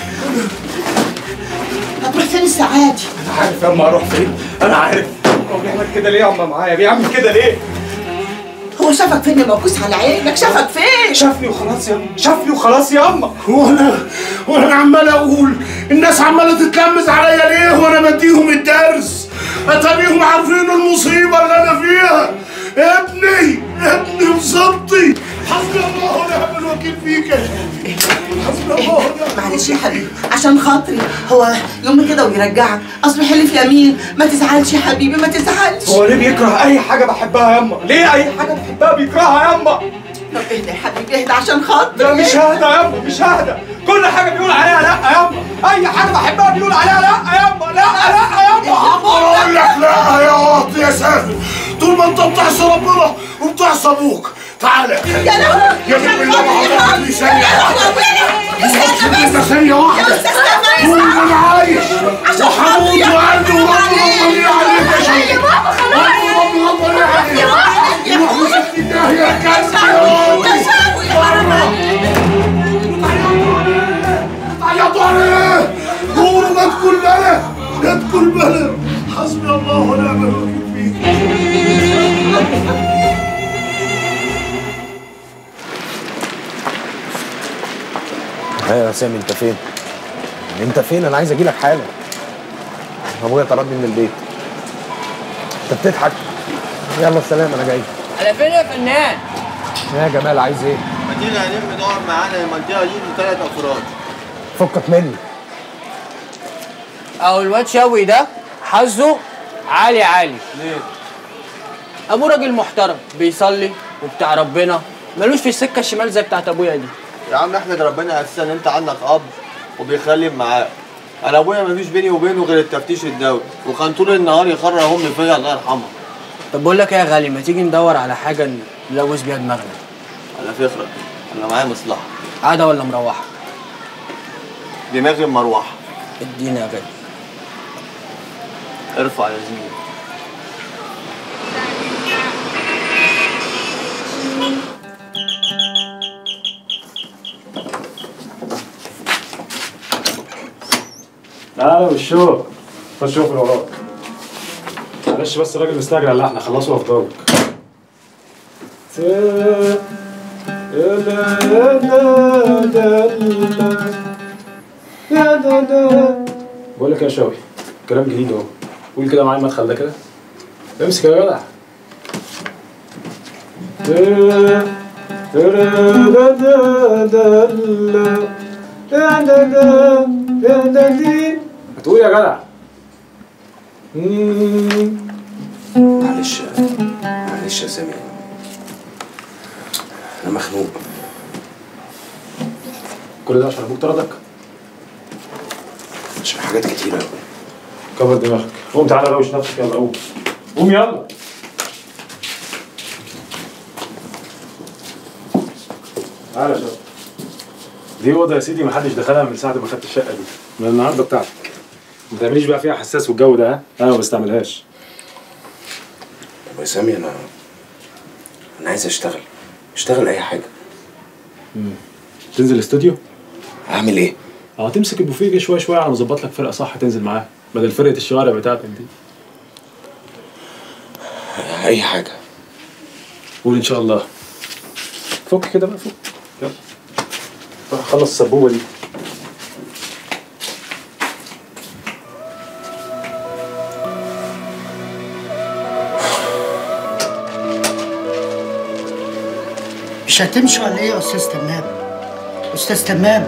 هتروح فين السعادي انا عارف يا اما اروح فين انا عارف هو بيعمل كده ليه يا اما معايا بيعمل كده ليه هو شافك فين يا موكوس على عينك شافك فين شافني وخلاص يا اما شافني وخلاص يا اما وانا وانا عمال اقول الناس عماله تتلمس عليا ليه وانا بديهم الدرس اتاريهم عارفين المصيبه اللي انا فيها ابني ابني بصبتي حسبي الله ونعم الوكيل فيك يا شيخ حسبي الله ونعم معلش يا حبيبي عشان خاطري هو يوم كده ويرجعك اصل حلف يمين ما تزعلش يا حبيبي ما تزعلش هو ليه بيكره اي حاجه بحبها يا اما ليه اي حاجه بحبها بيكرهها يا اما طب اهدى يا حبيبي اهدى عشان خاطري لا مش ههدى يا اما مش ههدى كل حاجه بيقول عليها لا يا اما اي حاجه بحبها بيقول عليها لا يا اما لا لا يا اما بقول لك لا يا واطي يا سافر طول ما انت بتعصي ربنا وبتعصي ابوك تعالى يا لهوي يا نبي الله محمد لي ثانية واحدة ثانية واحدة طول ما انا عايش وحموت وقلبي وربي غضبان عليك يا شيخ ربي غضبان عليك روح وسكت الداهية يا كلب يا تعيطوا عليه قولوا ندخل بلد ندخل بلد حسبي الله ونعم الوكيل فيك ايوه يا سامي انت فين؟ انت فين؟ انا عايز اجي لك حالا ابويا طردني من البيت انت بتضحك يلا سلام انا جاي على فين يا فنان؟ يا جمال عايز ايه؟ مدينة هنلم نقعد معانا المنطقة دي ثلاث أفراد فكك مني اهو الواد شوي ده حظه عالي عالي ليه؟ ابوه راجل محترم بيصلي وبتاع ربنا ملوش في السكه الشمال زي بتاعت ابويا دي يا عم احمد ربنا أساسا إن أنت عندك أب وبيخلي معاك انا ابويا مفيش بيني وبينه غير التفتيش الدولي وكان طول النهار يخرج امي فيا الله يرحمها طب بقول لك ايه يا غالي ما تيجي ندور على حاجه نلوث بيها دماغنا على فكره انا معايا مصلحه قاعده ولا مروحه دماغي مروحه ادينا يا غالي ارفع يا زميلي تعالى بالشوق خش شوف اللي وراك معلش بس الراجل مستعجل على اللحن خلصوا افضلك بقول لك يا شاوي كلام جديد اهو قول كده معايا المدخل ده كده امسك يا جدع هتقول يا جدع معلش معلش يا سامي انا مخنوق كل ده عشان ابوك طردك عشان حاجات كتيرة أوي كبر دماغك قوم تعالى روش نفسك يلا قوم قوم يلا تعالى يا شباب دي اوضه يا سيدي محدش دخلها من ساعه ما خدت الشقه دي من النهارده بتاعتك ما تعمليش بقى فيها حساس والجو ده ها انا ما بستعملهاش طب يا سامي انا انا عايز اشتغل اشتغل اي حاجة تنزل الاستوديو اعمل ايه؟ اه تمسك البوفيه كده شويه شويه على ما اظبط لك فرقه صح تنزل معاها بدل فرقه الشوارع بتاعتك دي اي حاجة قول ان شاء الله فك كده بقى فك يلا روح خلص السبوبه دي مش هتمشي ولا ايه يا استاذ تمام استاذ تمام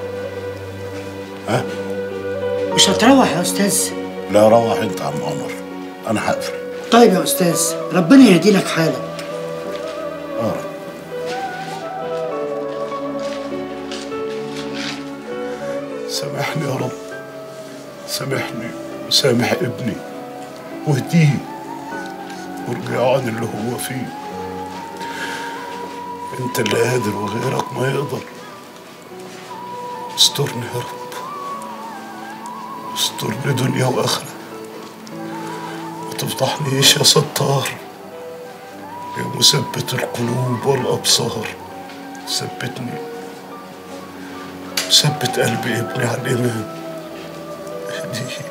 ها؟ مش هتروح يا استاذ لا روح انت يا عم عمر انا هقفل طيب يا استاذ ربنا يهدي لك حالك اه سامحني يا رب سامحني وسامح ابني واهديه وارجع عن اللي هو فيه انت اللي قادر وغيرك ما يقدر استرني يا رب استرني دنيا واخره ما تفضحنيش يا ستار يا مثبت القلوب والابصار ثبتني ثبت قلب ابني على الايمان اهديه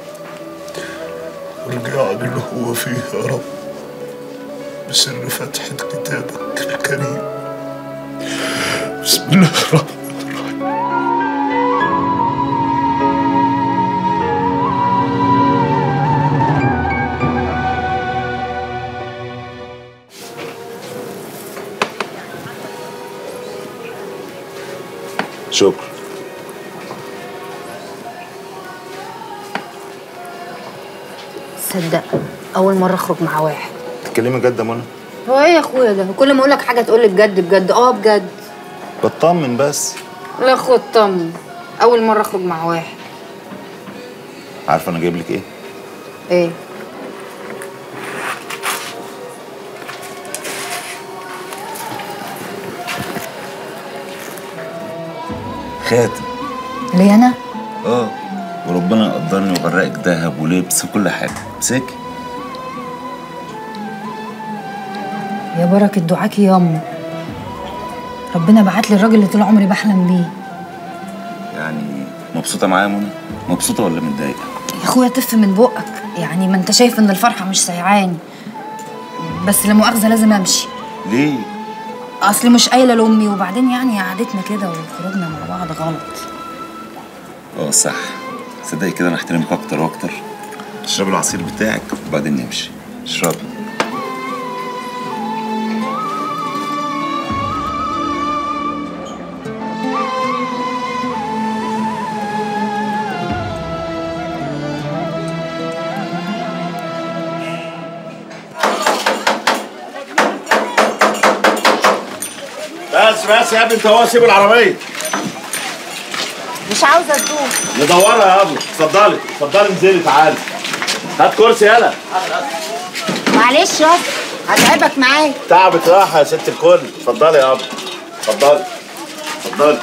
وارجع اللي هو فيه يا رب بسر فتحة كتابك الكريم بسم الله الرحمن شكرا صدق اول مره اخرج مع واحد تتكلمي جد يا منى هو ايه يا اخويا ده كل ما اقول لك حاجه تقول لي بجد بجد اه بجد بطمن بس لا خد طمن اول مره اخرج مع واحد عارفه انا جايب لك ايه ايه خاتم ليه انا اه وربنا قدرني وغرقك دهب ولبس وكل حاجه امسكي يا بركه دعاكي ياما ربنا بعت لي الراجل اللي طول عمري بحلم بيه يعني مبسوطه معايا يا منى مبسوطه ولا متضايقه يا اخويا تف من بقك يعني ما انت شايف ان الفرحه مش سيعاني بس لا مؤاخذه لازم امشي ليه اصل مش قايله لامي وبعدين يعني قعدتنا كده وخروجنا مع بعض غلط اه صح صدقي كده انا احترمك اكتر واكتر اشربي العصير بتاعك وبعدين نمشي اشربي بس بس يا ابني انت هو سيب العربيه مش عاوزه تدوم ندورها يا ابو اتفضلي اتفضلي انزلي تعالي هات كرسي يلا معلش يا اسطى هتعبك معايا تعبك راحه يا ست الكل اتفضلي يا ابو اتفضلي اتفضلي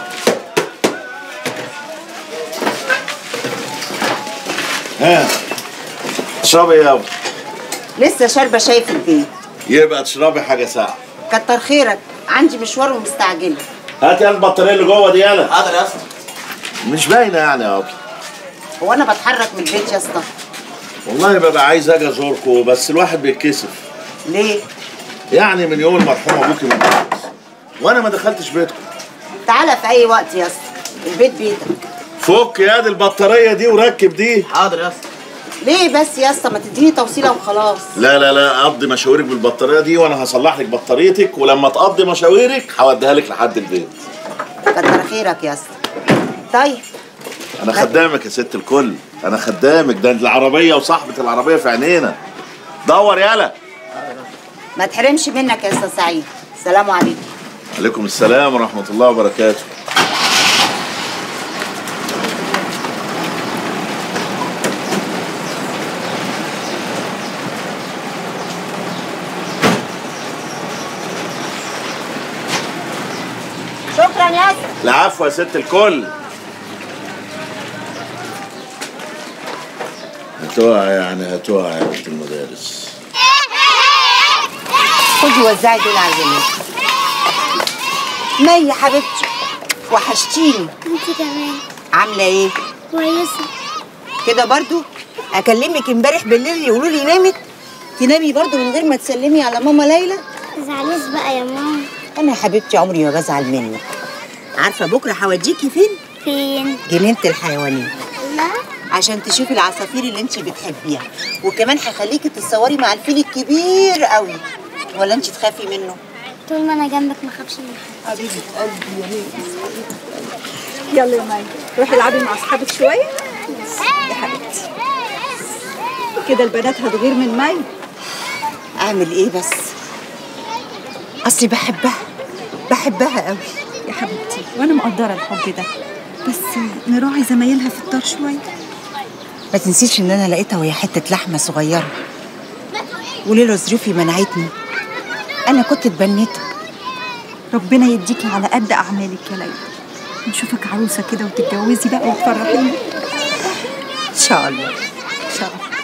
ها تشربي ايه يا ابو لسه شاربه شاي في البيت يبقى تشربي حاجه ساقعه كتر خيرك عندي مشوار ومستعجله هات يا البطاريه اللي جوه دي يلا حاضر يا اسطى مش باينه يعني يا ابو هو انا بتحرك من البيت يا اسطى والله ببقى عايز اجي ازوركم بس الواحد بيتكسف ليه يعني من يوم المرحوم ابوكي من بعض وانا ما دخلتش بيتكم تعالى في اي وقت يا اسطى البيت بيتك فك يا دي البطاريه دي وركب دي حاضر يا اسطى ليه بس يا اسطى ما تديني توصيله وخلاص لا لا لا قضي مشاويرك بالبطاريه دي وانا هصلح لك بطاريتك ولما تقضي مشاويرك هوديها لك لحد البيت كتر خيرك يا اسطى طيب انا خدامك يا ست الكل انا خدامك ده العربيه وصاحبه العربيه في عينينا دور يالا ما تحرمش منك يا استاذ سعيد سلام عليكم عليكم السلام ورحمه الله وبركاته شكرا يا اسطى العفو يا ست الكل هتقع يعني هتقع يا بنت المدارس خدي وزعي دول على الولاد مي يا حبيبتي وحشتيني انت كمان عامله ايه كويسه كده برضو اكلمك امبارح بالليل يقولوا لي نامت تنامي برضو من غير ما تسلمي على ماما ليلى تزعليش بقى يا ماما انا يا حبيبتي عمري ما بزعل منك عارفه بكره هوديكي فين فين جنينه الحيوانات لا عشان تشوفي العصافير اللي انت بتحبيها وكمان هخليكي تتصوري مع الفيل الكبير قوي ولا انت تخافي منه طول ما انا جنبك ما اخافش من حد حبيبه قلبي يا يلا يا مي روحي العبي مع اصحابك شويه يا حبيبتي كده البنات هتغير من مي اعمل ايه بس اصلي بحبها بحبها قوي يا حبيبتي وانا مقدره الحب ده بس نراعي زمايلها في الدار شويه ما تنسيش ان انا لقيتها وهي حته لحمه صغيره ولولا ظروفي منعتني انا كنت اتبنيتها ربنا يديكي على قد اعمالك يا ليلى نشوفك عروسه كده وتتجوزي بقى وتفرحيني ان شاء الله ان شاء الله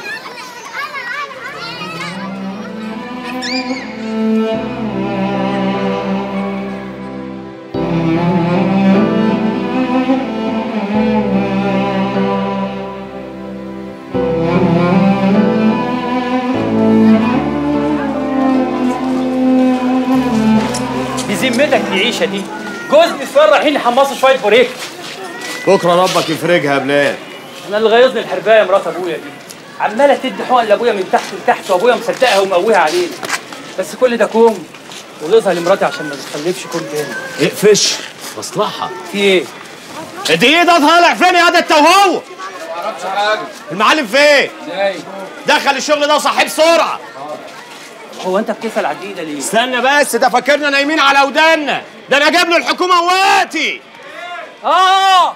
بذمتك دي عيشه دي جوز نسوان رايحين يحمصوا شويه بوريك بكره ربك يفرجها يا بلال انا اللي غيظني الحربايه مرات ابويا دي عماله تدي حقن لابويا من تحت لتحت وابويا مصدقها ومقويها علينا بس كل ده كوم وغيظها لمراتي عشان ما تخلفش كوم تاني اقفش مصلحه في ايه؟ دي ده طالع فين يا ده انت وهو المعلم فين ازاي؟ دخل الشغل ده صاحب سرعه هو انت بتسال على الجديده ليه؟ استنى بس ده فاكرنا نايمين على ودانا ده انا جايب له الحكومه وقتي اه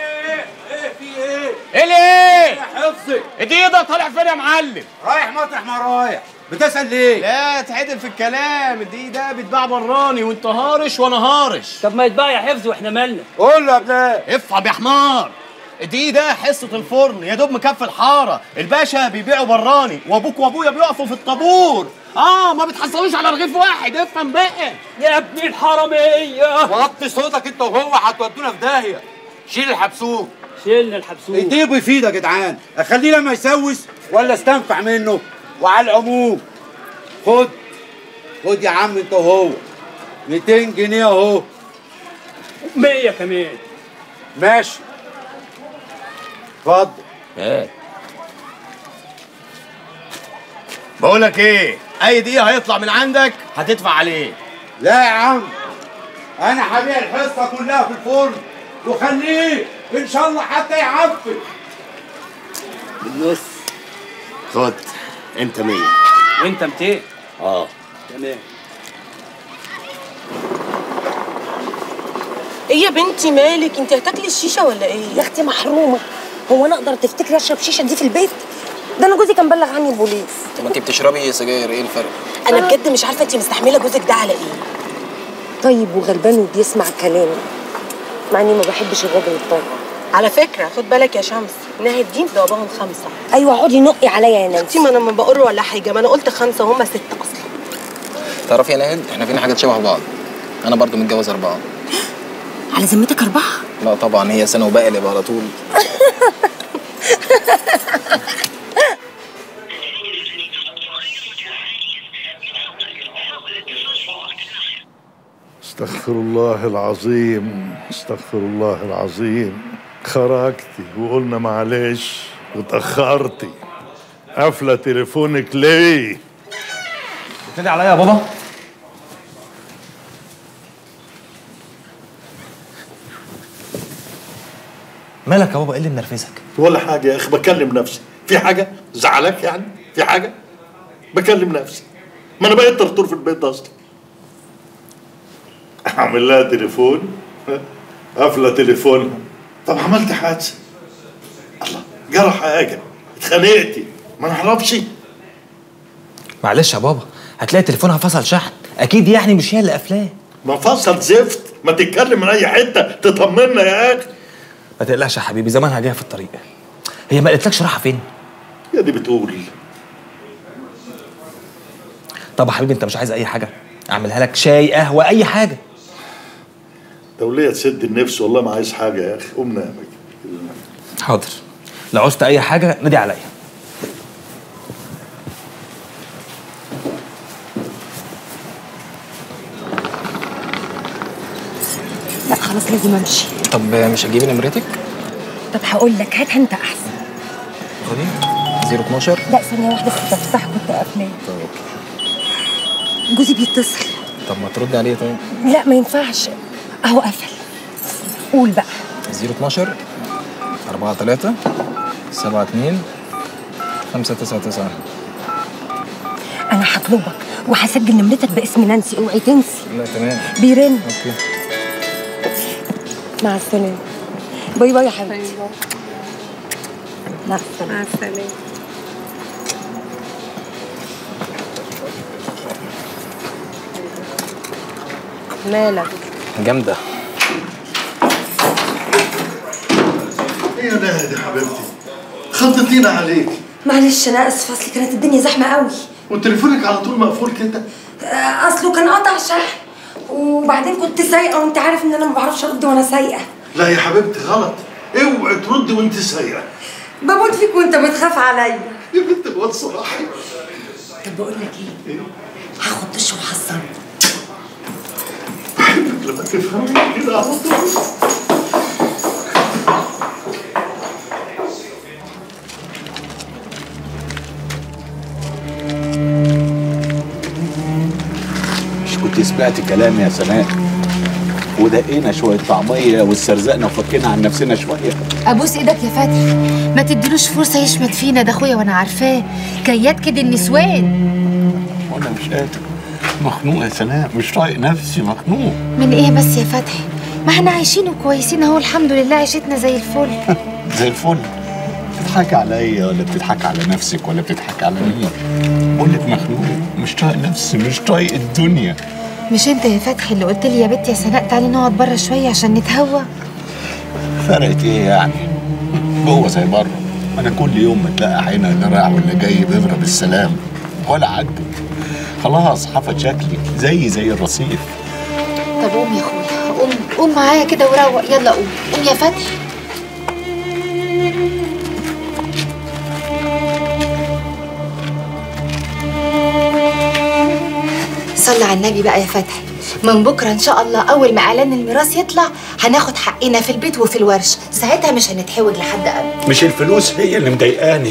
ايه ليه؟ حفظي دي ده طالع فين يا معلم؟ رايح مطرح ما رايح بتسأل ليه؟ لا تعدل في الكلام دي ده بيتباع براني وانت هارش وانا هارش طب ما يتباع يا حفظ واحنا مالنا قول له يا بلال افهم يا حمار دي ده حصة الفرن يا دوب مكفي الحارة الباشا بيبيعوا براني وابوك وابويا بيقفوا في الطابور اه ما بتحصلوش على رغيف واحد افهم بقى يا ابن الحرامية وطي صوتك انت وهو هتودونا في داهية شيل الحبسوك شيلنا الحبسوك ايديه بيفيد يا جدعان اخليه لما يسوس ولا استنفع منه وعلى العموم خد خد يا عم انت وهو 200 جنيه اهو 100 كمان ماشي اتفضل ايه بقول لك ايه اي دقيقه هيطلع من عندك هتدفع عليه لا يا عم انا هبيع الحصه كلها في الفرن وخليه ان شاء الله حتى يعفن بالنص خد انت 100 وانت 200 اه تمام ايه يا بنتي مالك انت هتاكلي الشيشه ولا ايه يا اختي محرومه هو انا اقدر تفتكري اشرب شيشه دي في البيت ده انا جوزي كان بلغ عني البوليس طب ما انت بتشربي سجاير ايه الفرق؟ انا بجد مش عارفه انت مستحمله جوزك ده على ايه طيب وغلبان وبيسمع كلامي مع اني ما بحبش الراجل الطيب على فكره خد بالك يا شمس ناهي الدين ضربهم خمسه ايوه اقعدي نقي عليا يا نانسي اختي ما انا ما بقول ولا حاجه ما انا قلت خمسه وهم ست اصلا تعرفي يا ناهد احنا فينا حاجات شبه بعض انا برضو متجوز اربعه على ذمتك اربعه لا طبعا هي سنه وبقلب على طول استغفر الله العظيم استغفر الله العظيم خرجتي وقلنا معلش وتأخرتي قافلة تليفونك ليه؟ بتدعي عليا يا بابا مالك يا بابا ايه اللي منرفزك ولا حاجة يا أخي بكلم نفسي في حاجة زعلك يعني؟ في حاجة؟ بكلم نفسي ما أنا بقيت طرطور في البيت ده أصلا أعمل لها تليفون قافلة تليفونها طب عملت حادثة الله جرى حاجة اتخانقتي ما نعرفش معلش يا بابا هتلاقي تليفونها فصل شحن اكيد يعني مش هي اللي قافلاه ما فصل زفت ما تتكلم من أي حتة تطمنا يا أخي ما تقلقش يا حبيبي زمانها جايه في الطريق هي ما قالتلكش رايحه فين يا دي بتقول طب يا حبيبي انت مش عايز اي حاجه اعملها لك شاي قهوه اي حاجه دولية تسد النفس والله ما عايز حاجة يا أخي قوم نام حاضر لو عوزت اي حاجه نادي عليا لا خلاص لازم امشي طب مش هتجيبي نمرتك؟ طب هقول لك هات انت احسن خدي 012 لا ثانيه واحده في التفاح كنت قافلاه جوزي بيتصل طب ما تردي عليه طيب لا ما ينفعش اهو قفل قول بقى 012 4 3 7 2 5 9 9 انا هطلبك وهسجل نمرتك باسم نانسي اوعي تنسي لا تمام بيرن اوكي مع السلامه باي باي يا حبيبتي مع السلامه مع السلامه مالك جامده إيه يا ناهد يا حبيبتي خضتينا عليك معلش انا اسفه اصل كانت الدنيا زحمه قوي وتليفونك على طول مقفول كده آه، اصله كان قطع شحن وبعدين كنت سايقه وانت عارف ان انا ما بعرفش ارد وانا سايقه لا يا حبيبتي غلط اوعي تردي وانت سايقة بموت فيك وانت بتخاف عليا يا بنت الواد صلاحي طب بقول لك ايه هاخد دش وحصن لما تفهمي كده على طول مش كنت سمعت كلامي يا سناء ودقينا شويه طعميه واسترزقنا وفكينا عن نفسنا شويه ابوس ايدك يا فتحي ما تديلوش فرصه يشمت فينا ده اخويا وانا عارفاه كيات كده النسوان وانا مش قادر مخنوق يا سناء مش طايق نفسي مخنوق من ايه بس يا فتحي ما احنا عايشين وكويسين اهو الحمد لله عيشتنا زي الفل زي الفل بتضحك عليا ولا بتضحك على نفسك ولا بتضحك على مين بقول لك مخنوق مش طايق نفسي مش طايق الدنيا مش انت يا فتحي اللي قلت لي يا بنت يا سناء تعالي نقعد بره شويه عشان نتهوى فرقت ايه يعني جوه زي بره انا كل يوم بتلاقي عينها اللي رايح واللي جاي بيضرب السلام ولا عدت خلاص حفظ شكلي زي زي الرصيف طب قوم يا اخويا قوم قوم معايا كده وروق يلا قوم قوم يا فتحي صلي على النبي بقى يا فتحي من بكره ان شاء الله اول ما اعلان الميراث يطلع هناخد حقنا في البيت وفي الورش ساعتها مش هنتحوج لحد قبل مش الفلوس هي اللي مضايقاني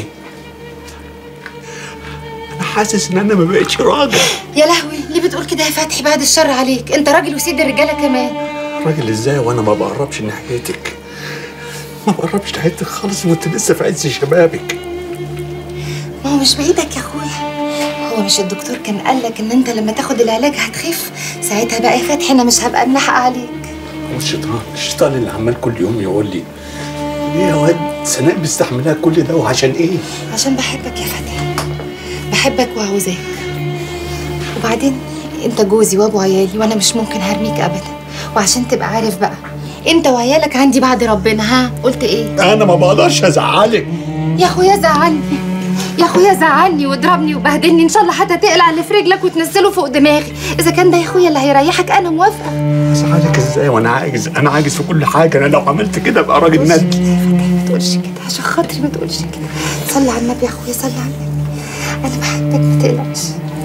انا حاسس ان انا ما بقتش راجل يا لهوي ليه بتقول كده يا فتحي بعد الشر عليك انت راجل وسيد الرجاله كمان راجل ازاي وانا ما بقربش ناحيتك ما بقربش ناحيتك خالص وانت لسه في عز شبابك ما هو مش بايدك يا اخويا هو مش الدكتور كان قال لك ان انت لما تاخد العلاج هتخف ساعتها بقى يا فتحي انا مش هبقى منحق عليك الشيطان الشيطان اللي عمال كل يوم يقول لي ليه يا واد سناء مستحملها كل ده وعشان ايه؟ عشان بحبك يا فتحي بحبك وعاوزاك وبعدين انت جوزي وابو عيالي وانا مش ممكن هرميك ابدا وعشان تبقى عارف بقى انت وعيالك عندي بعد ربنا ها قلت ايه انا ما بقدرش ازعلك يا اخويا زعلني يا اخويا زعلني واضربني وبهدلني ان شاء الله حتى تقلع اللي في رجلك وتنزله فوق دماغي اذا كان ده يا اخويا اللي هيريحك انا موافقه ازعلك ازاي وانا عاجز انا عاجز في كل حاجه انا لو عملت كده ابقى راجل ندل ما تقولش كده عشان خاطري ما تقولش كده صلي على النبي يا اخويا صلي على النبي انا بحبك ما تقلقش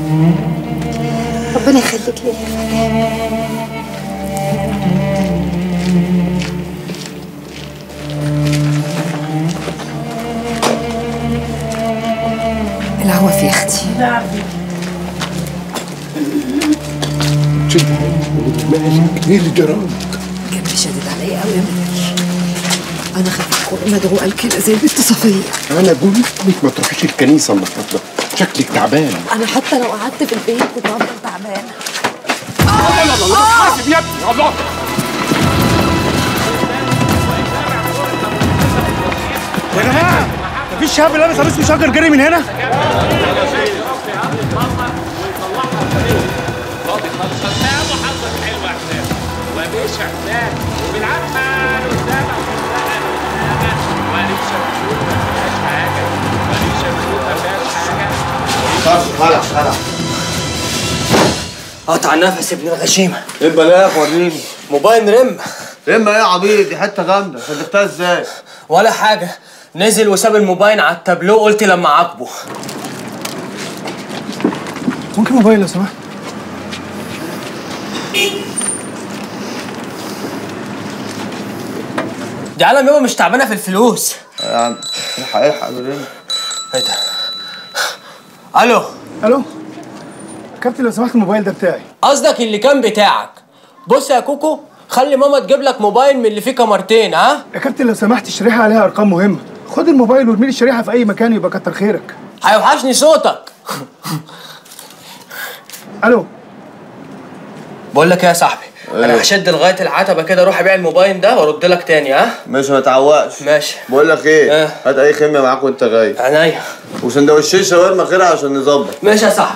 ربنا يخليك لي العوافي يا اختي شد مالك ايه اللي جرالك؟ كان شادد عليا قوي يا منير انا خفت مدعوقه كده زي البنت صفيه انا قلت لك ما تروحيش الكنيسه النهارده شكلك تعبان انا حتى لو قعدت في البيت كنت هفضل تعبانه الله الله الله حاسب يا ابني الله يا جماعه مفيش شاب لابس قميص وشجر جري من هنا خلاص خلاص قطع النفس يا ابن الغشيمه ايه البلاغ وريني موبايل رم رم ايه يا عبيط دي حته جامده صدقتها ازاي ولا حاجه نزل وساب الموبايل على التابلو قلت لما عاقبه ممكن موبايل لو سمحت دي عالم يابا مش تعبانه في الفلوس يا عم الحق الحق برن ايه ده الو الو كابتن لو سمحت الموبايل ده بتاعي قصدك اللي كان بتاعك بص يا كوكو خلي ماما تجيب لك موبايل من اللي فيه كاميرتين ها يا كابتن لو سمحت الشريحه عليها ارقام مهمه خد الموبايل وارمي لي الشريحه في اي مكان يبقى كتر خيرك هيوحشني صوتك الو بقول لك ايه يا صاحبي انا هشد لغايه العتبه كده اروح ابيع الموبايل ده وارد لك تاني ها ماشي ما تعوقش ماشي بقول لك ايه هات اي خميه معاك وانت غايب عينيا وسندوتشين شاورما خيرها عشان نظبط ماشي يا صاحبي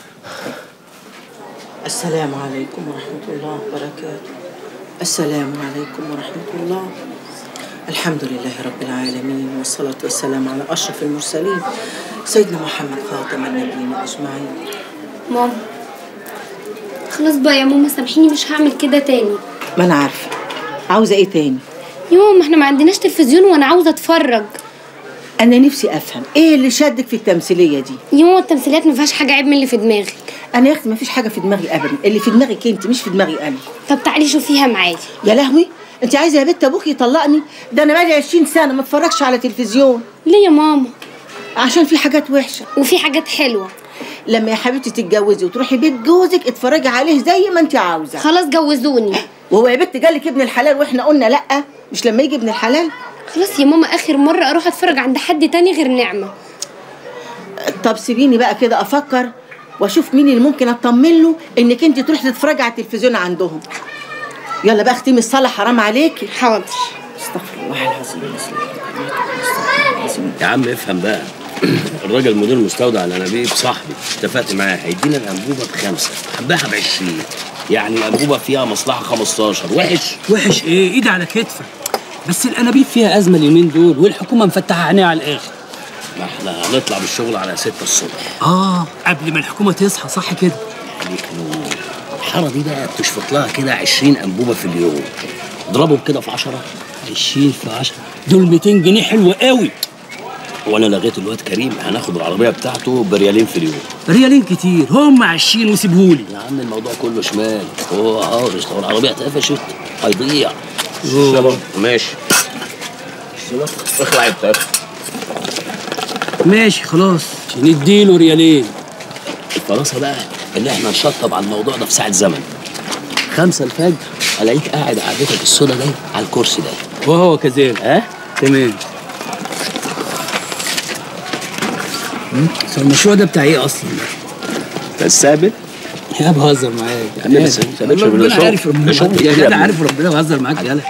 السلام عليكم ورحمة الله وبركاته السلام عليكم ورحمة الله الحمد لله رب العالمين والصلاة والسلام على أشرف المرسلين سيدنا محمد خاتم النبيين أجمعين ماما خلاص بقى يا ماما سامحيني مش هعمل كده تاني ما أنا عارفة عاوزة إيه تاني؟ يا ماما احنا ما عندناش تلفزيون وانا عاوزه اتفرج أنا نفسي أفهم إيه اللي شدك في التمثيلية دي؟ يا ماما التمثيليات ما فيهاش حاجه عيب من اللي في دماغك أنا يا أختي ما فيش حاجة في دماغي أبدا اللي في دماغك أنت مش في دماغي أنا طب تعالي شوفيها معايا يا لهوي أنت عايزة يا بنت أبوك يطلقني؟ ده أنا بقالي 20 سنة ما اتفرجش على تلفزيون ليه يا ماما؟ عشان في حاجات وحشة وفي حاجات حلوة لما يا حبيبتي تتجوزي وتروحي بيت جوزك اتفرجي عليه زي ما انت عاوزه خلاص جوزوني وهو يا بنت جالك ابن الحلال واحنا قلنا لا مش لما يجي ابن الحلال خلاص يا ماما اخر مره اروح اتفرج عند حد تاني غير نعمه طب سيبيني بقى كده افكر واشوف مين اللي ممكن اطمن له انك انت تروحي تتفرجي على التلفزيون عندهم يلا بقى اختمي الصلاه حرام عليكي حاضر استغفر الله العظيم يا عم افهم بقى الراجل مدير مستودع الانابيب صاحبي اتفقت معاه هيدينا الانبوبه بخمسه حباها ب 20 يعني الانبوبه فيها مصلحه 15 وحش وحش ايه ايدي على كتفك بس الانابيب فيها ازمه اليومين دول والحكومه مفتحه عينيها على الاخر ما احنا هنطلع بالشغل على 6 الصبح اه قبل ما الحكومه تصحى صح كده عليك نور الحاره دي بقى بتشفط لها كده 20 انبوبه في اليوم اضربهم كده في 10 20 في 10 دول 200 جنيه حلوه قوي وانا لغيت الواد كريم هناخد العربيه بتاعته بريالين في اليوم ريالين كتير هم 20 وسيبهولي يا عم الموضوع كله شمال هو عارش لو العربيه اتقفشت هيضيع أوه. ماشي اخلع انت ماشي خلاص نديله ريالين الخلاصه بقى ان احنا نشطب على الموضوع ده في ساعه زمن خمسة الفجر الاقيك قاعد قعدتك السودا دي على الكرسي ده وهو كذلك ها تمام المشروع ده بتاع ايه اصلا؟ الثابت يا بهزر معاك أنا بس- أنا بشرب ربنا الأشرار. عارف ربنا أشرب معاك. إيه يا انا ابني؟ عارف ربنا بهزر معاك يالا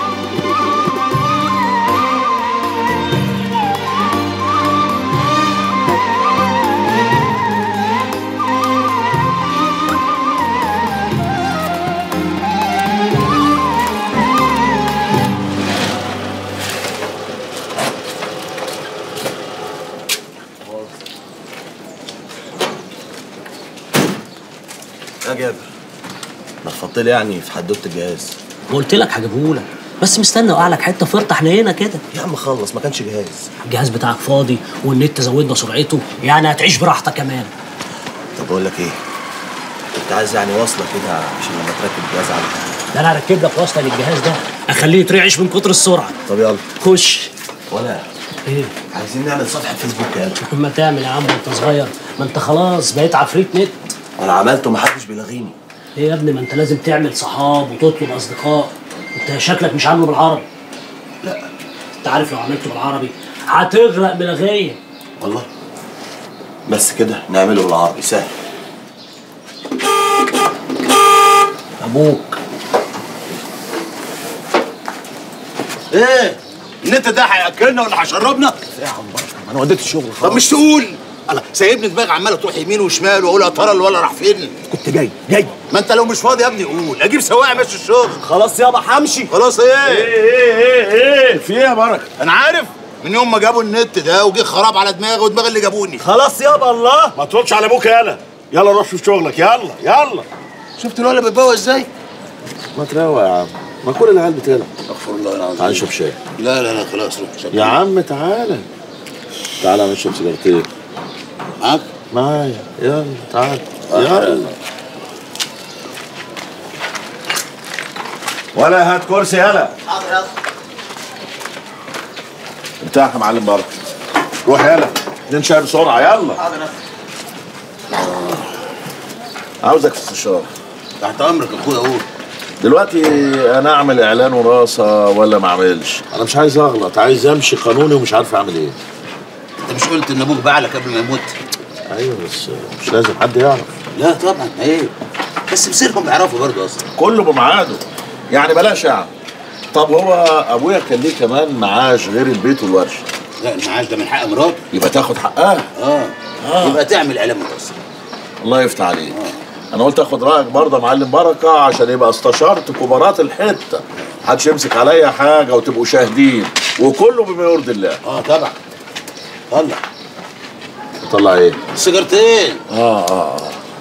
يا جابر نفضت لي يعني في حدوته الجهاز ما قلت لك هجيبهولك بس مستنى اوقع لك حته فرطه حنينه كده يا عم خلص ما كانش جهاز الجهاز بتاعك فاضي والنت زودنا سرعته يعني هتعيش براحتك كمان طب بقول لك ايه كنت عايز يعني واصله كده عشان لما تركب الجهاز على ده انا هركب لك وصله للجهاز ده اخليه يترعش من كتر السرعه طب يلا خش ولا ايه عايزين نعمل صفحه فيسبوك يلا ما تعمل يا عم انت صغير ما انت خلاص بقيت عفريت نت انا عملته محدش بيلغيني ايه يا ابني ما انت لازم تعمل صحاب وتطلب اصدقاء انت شكلك مش عامله بالعربي لا انت عارف لو عملته بالعربي هتغرق بلغيه والله بس كده نعمله بالعربي سهل ابوك ايه النت ده هياكلنا ولا هيشربنا؟ يا عم انا وديت الشغل خلاص طب مش تقول انا سايبني دماغي عماله تروح يمين وشمال واقول يا ترى الولا راح فين؟ كنت جاي جاي ما انت لو مش فاضي يا ابني قول اجيب سواق ماشي الشغل خلاص يابا همشي خلاص ايه؟ ايه ايه ايه ايه في ايه يا بركه؟ انا عارف من يوم ما جابوا النت ده وجه خراب على دماغي ودماغ اللي جابوني خلاص يابا الله ما تردش على ابوك يالا يلا روح شوف شغلك يلا يلا شفت الولا بيتبوى ازاي؟ ما تروق يا عم ما كل العيال بتلعب استغفر الله العظيم تعال نشرب شاي لا لا لا خلاص روح شغل. يا عم تعالى تعالى نشرب سيجارتين معاك؟ معايا يلا تعال يلا. يلا ولا هات كرسي يلا حاضر يلا بتاعك يا معلم بركه روح يلا اتنين شاي بسرعه يلا حاضر يلا عاوزك في استشاره تحت امرك يا اخويا قول دلوقتي انا اعمل اعلان وراثه ولا ما اعملش انا مش عايز اغلط عايز امشي قانوني ومش عارف اعمل ايه انت مش قلت ان ابوك باع لك قبل ما يموت ايوه بس مش لازم حد يعرف لا طبعا ايه بس مصيرهم يعرفوا برضه اصلا كله بميعاده يعني بلاش يعني طب هو ابويا كان ليه كمان معاش غير البيت والورشه لا المعاش ده من حق مراته يبقى تاخد حقها اه, آه. يبقى تعمل اعلان متصل الله يفتح عليك انا قلت اخد رايك برضه يا معلم بركه عشان يبقى استشرت كبارات الحته محدش يمسك عليا حاجه وتبقوا شاهدين وكله بما يرضي الله اه طبعا طلع طلع ايه سيجارتين اه اه اه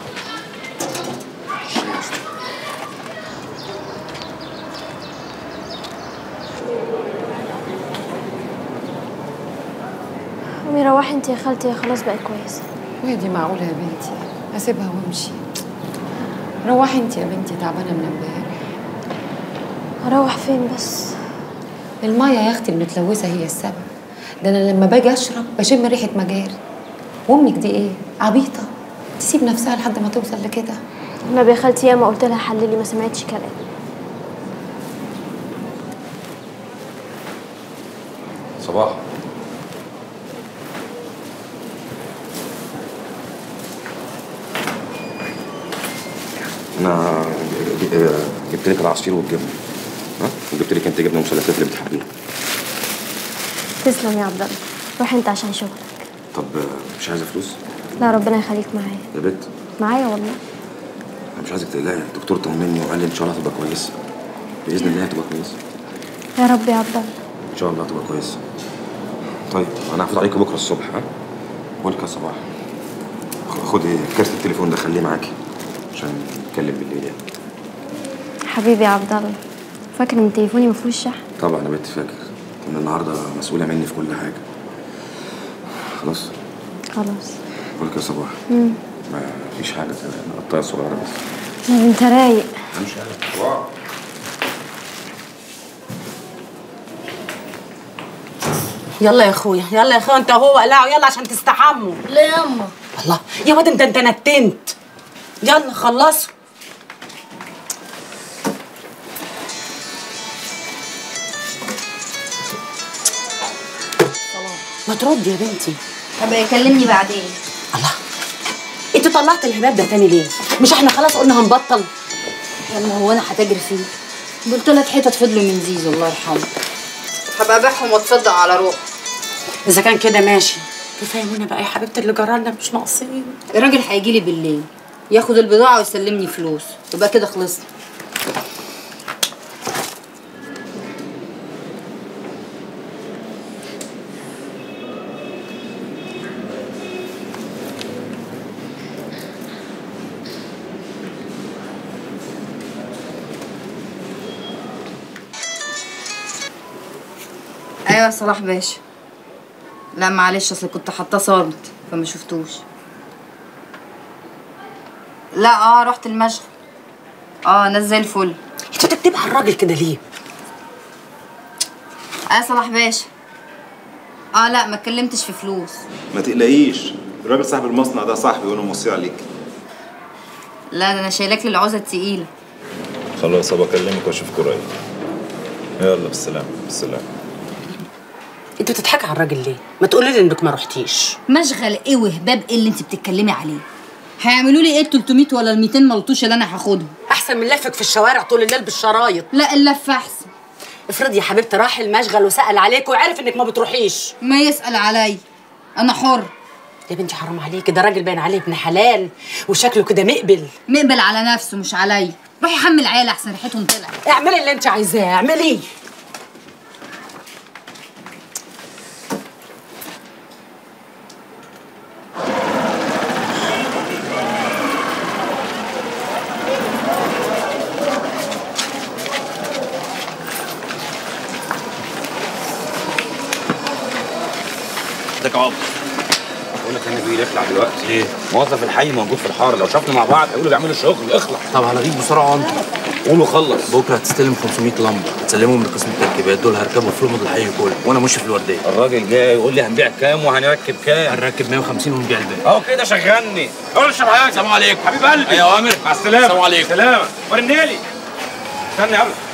قومي روحي انت يا خالتي هي خلاص بقت كويسه وهي دي معقولة يا بنتي أسيبها وأمشي روحي أنت يا بنتي تعبانة من امبارح اروح فين بس المية يا أختي المتلوثة هي السبب ده أنا لما باجي أشرب بشم ريحة مجاري وأمك دي إيه؟ عبيطة تسيب نفسها لحد ما توصل لكده النبي يا خالتي ياما قلت لها حللي ما سمعتش كلام صباح انا ج- ج- جبت لك العصير والجبنه ها وجبت لك انت جبنه مثلثات اللي بتحبيها تسلم يا عبد الله روح انت عشان شغلك طب مش عايزه فلوس لا ربنا يخليك معايا يا بت معايا والله انا مش عايزك تقلقي الدكتور طمني وقال لي ان شاء الله هتبقى كويسه باذن الله هتبقى كويسه يا رب يا عبد الله ان شاء الله هتبقى كويسه طيب انا هفوت عليكي بكره الصبح ها بقول لك يا صباح خ- خدي كارت التليفون ده خليه معاكي عشان نتكلم بالليل يعني حبيبي يا عبد الله فاكر ان تليفوني مفيهوش شحن طبعا يا بنت فاكر من النهارده مسؤوله مني في كل حاجه خلاص خلاص بقول لك يا صباح امم ما فيش حاجه انا قطايه صغيره بس لا انت رايق امشي انا صباح يلا يا اخويا يلا يا اخويا انت وهو قلعوا يلا عشان تستحموا لا ياما الله يا واد انت انت نتنت يلا خلصوا ما تردي يا بنتي طب يكلمني بعدين انت طلعت الهباب ده تاني ليه مش احنا خلاص قلنا هنبطل يلا هو انا هتجري فيه دول تلات حتت فضلوا من زيزو الله يرحمه هبقى ابيعهم واتصدق على روح اذا كان كده ماشي تفهمونا بقى يا حبيبتي اللي جرالنا مش ناقصين الراجل هيجي لي بالليل ياخد البضاعه ويسلمني فلوس يبقى كده خلصنا ايوه صلاح باشا لا معلش اصل كنت حاطاه صامت فما شفتوش لا اه رحت المشغل اه ناس زي الفل انت بتكتبي على الراجل كده ليه اه صلاح باشا اه لا ما اتكلمتش في فلوس ما تقلقيش الراجل صاحب المصنع ده صاحبي وانا موصي عليك لا ده انا شايلاك للعوزه التقيله خلاص ابقى اكلمك واشوفك قريب يلا بالسلامه بالسلامه انت بتضحكي على الراجل ليه ما تقولي لي انك ما رحتيش مشغل ايه وهباب ايه اللي انت بتتكلمي عليه هيعملوا لي ايه ال 300 ولا ال 200 ملطوش اللي انا هاخدهم احسن من لفك في الشوارع طول الليل بالشرايط لا اللف احسن افرضي يا حبيبتي راح المشغل وسال عليك وعرف انك ما بتروحيش ما يسال عليا انا حر يا بنتي حرام عليكي ده راجل باين عليه ابن حلال وشكله كده مقبل مقبل على نفسه مش عليا روحي حمل عيال احسن ريحتهم طلعت اعملي اللي انت عايزاه اعملي ازيك يا عمر بقول لك انا بيه يخلع دلوقتي ليه؟ موظف الحي موجود في الحاره لو شافنا مع بعض هيقولوا بيعملوا شغل اخلع طب هلغيك بسرعه انت قولوا خلص بكره هتستلم 500 لمبه هتسلمهم لقسم التركيبات دول هركبوا في لمض الحي كله وانا ماشي في الورديه الراجل جاي يقول لي هنبيع كام وهنركب كام هنركب 150 ونبيع الباقي اهو كده شغلني قول اشرب حاجه السلام عليكم حبيب قلبي يا اوامر مع السلامه السلام عليكم سلامه ورنيلي استنى يلا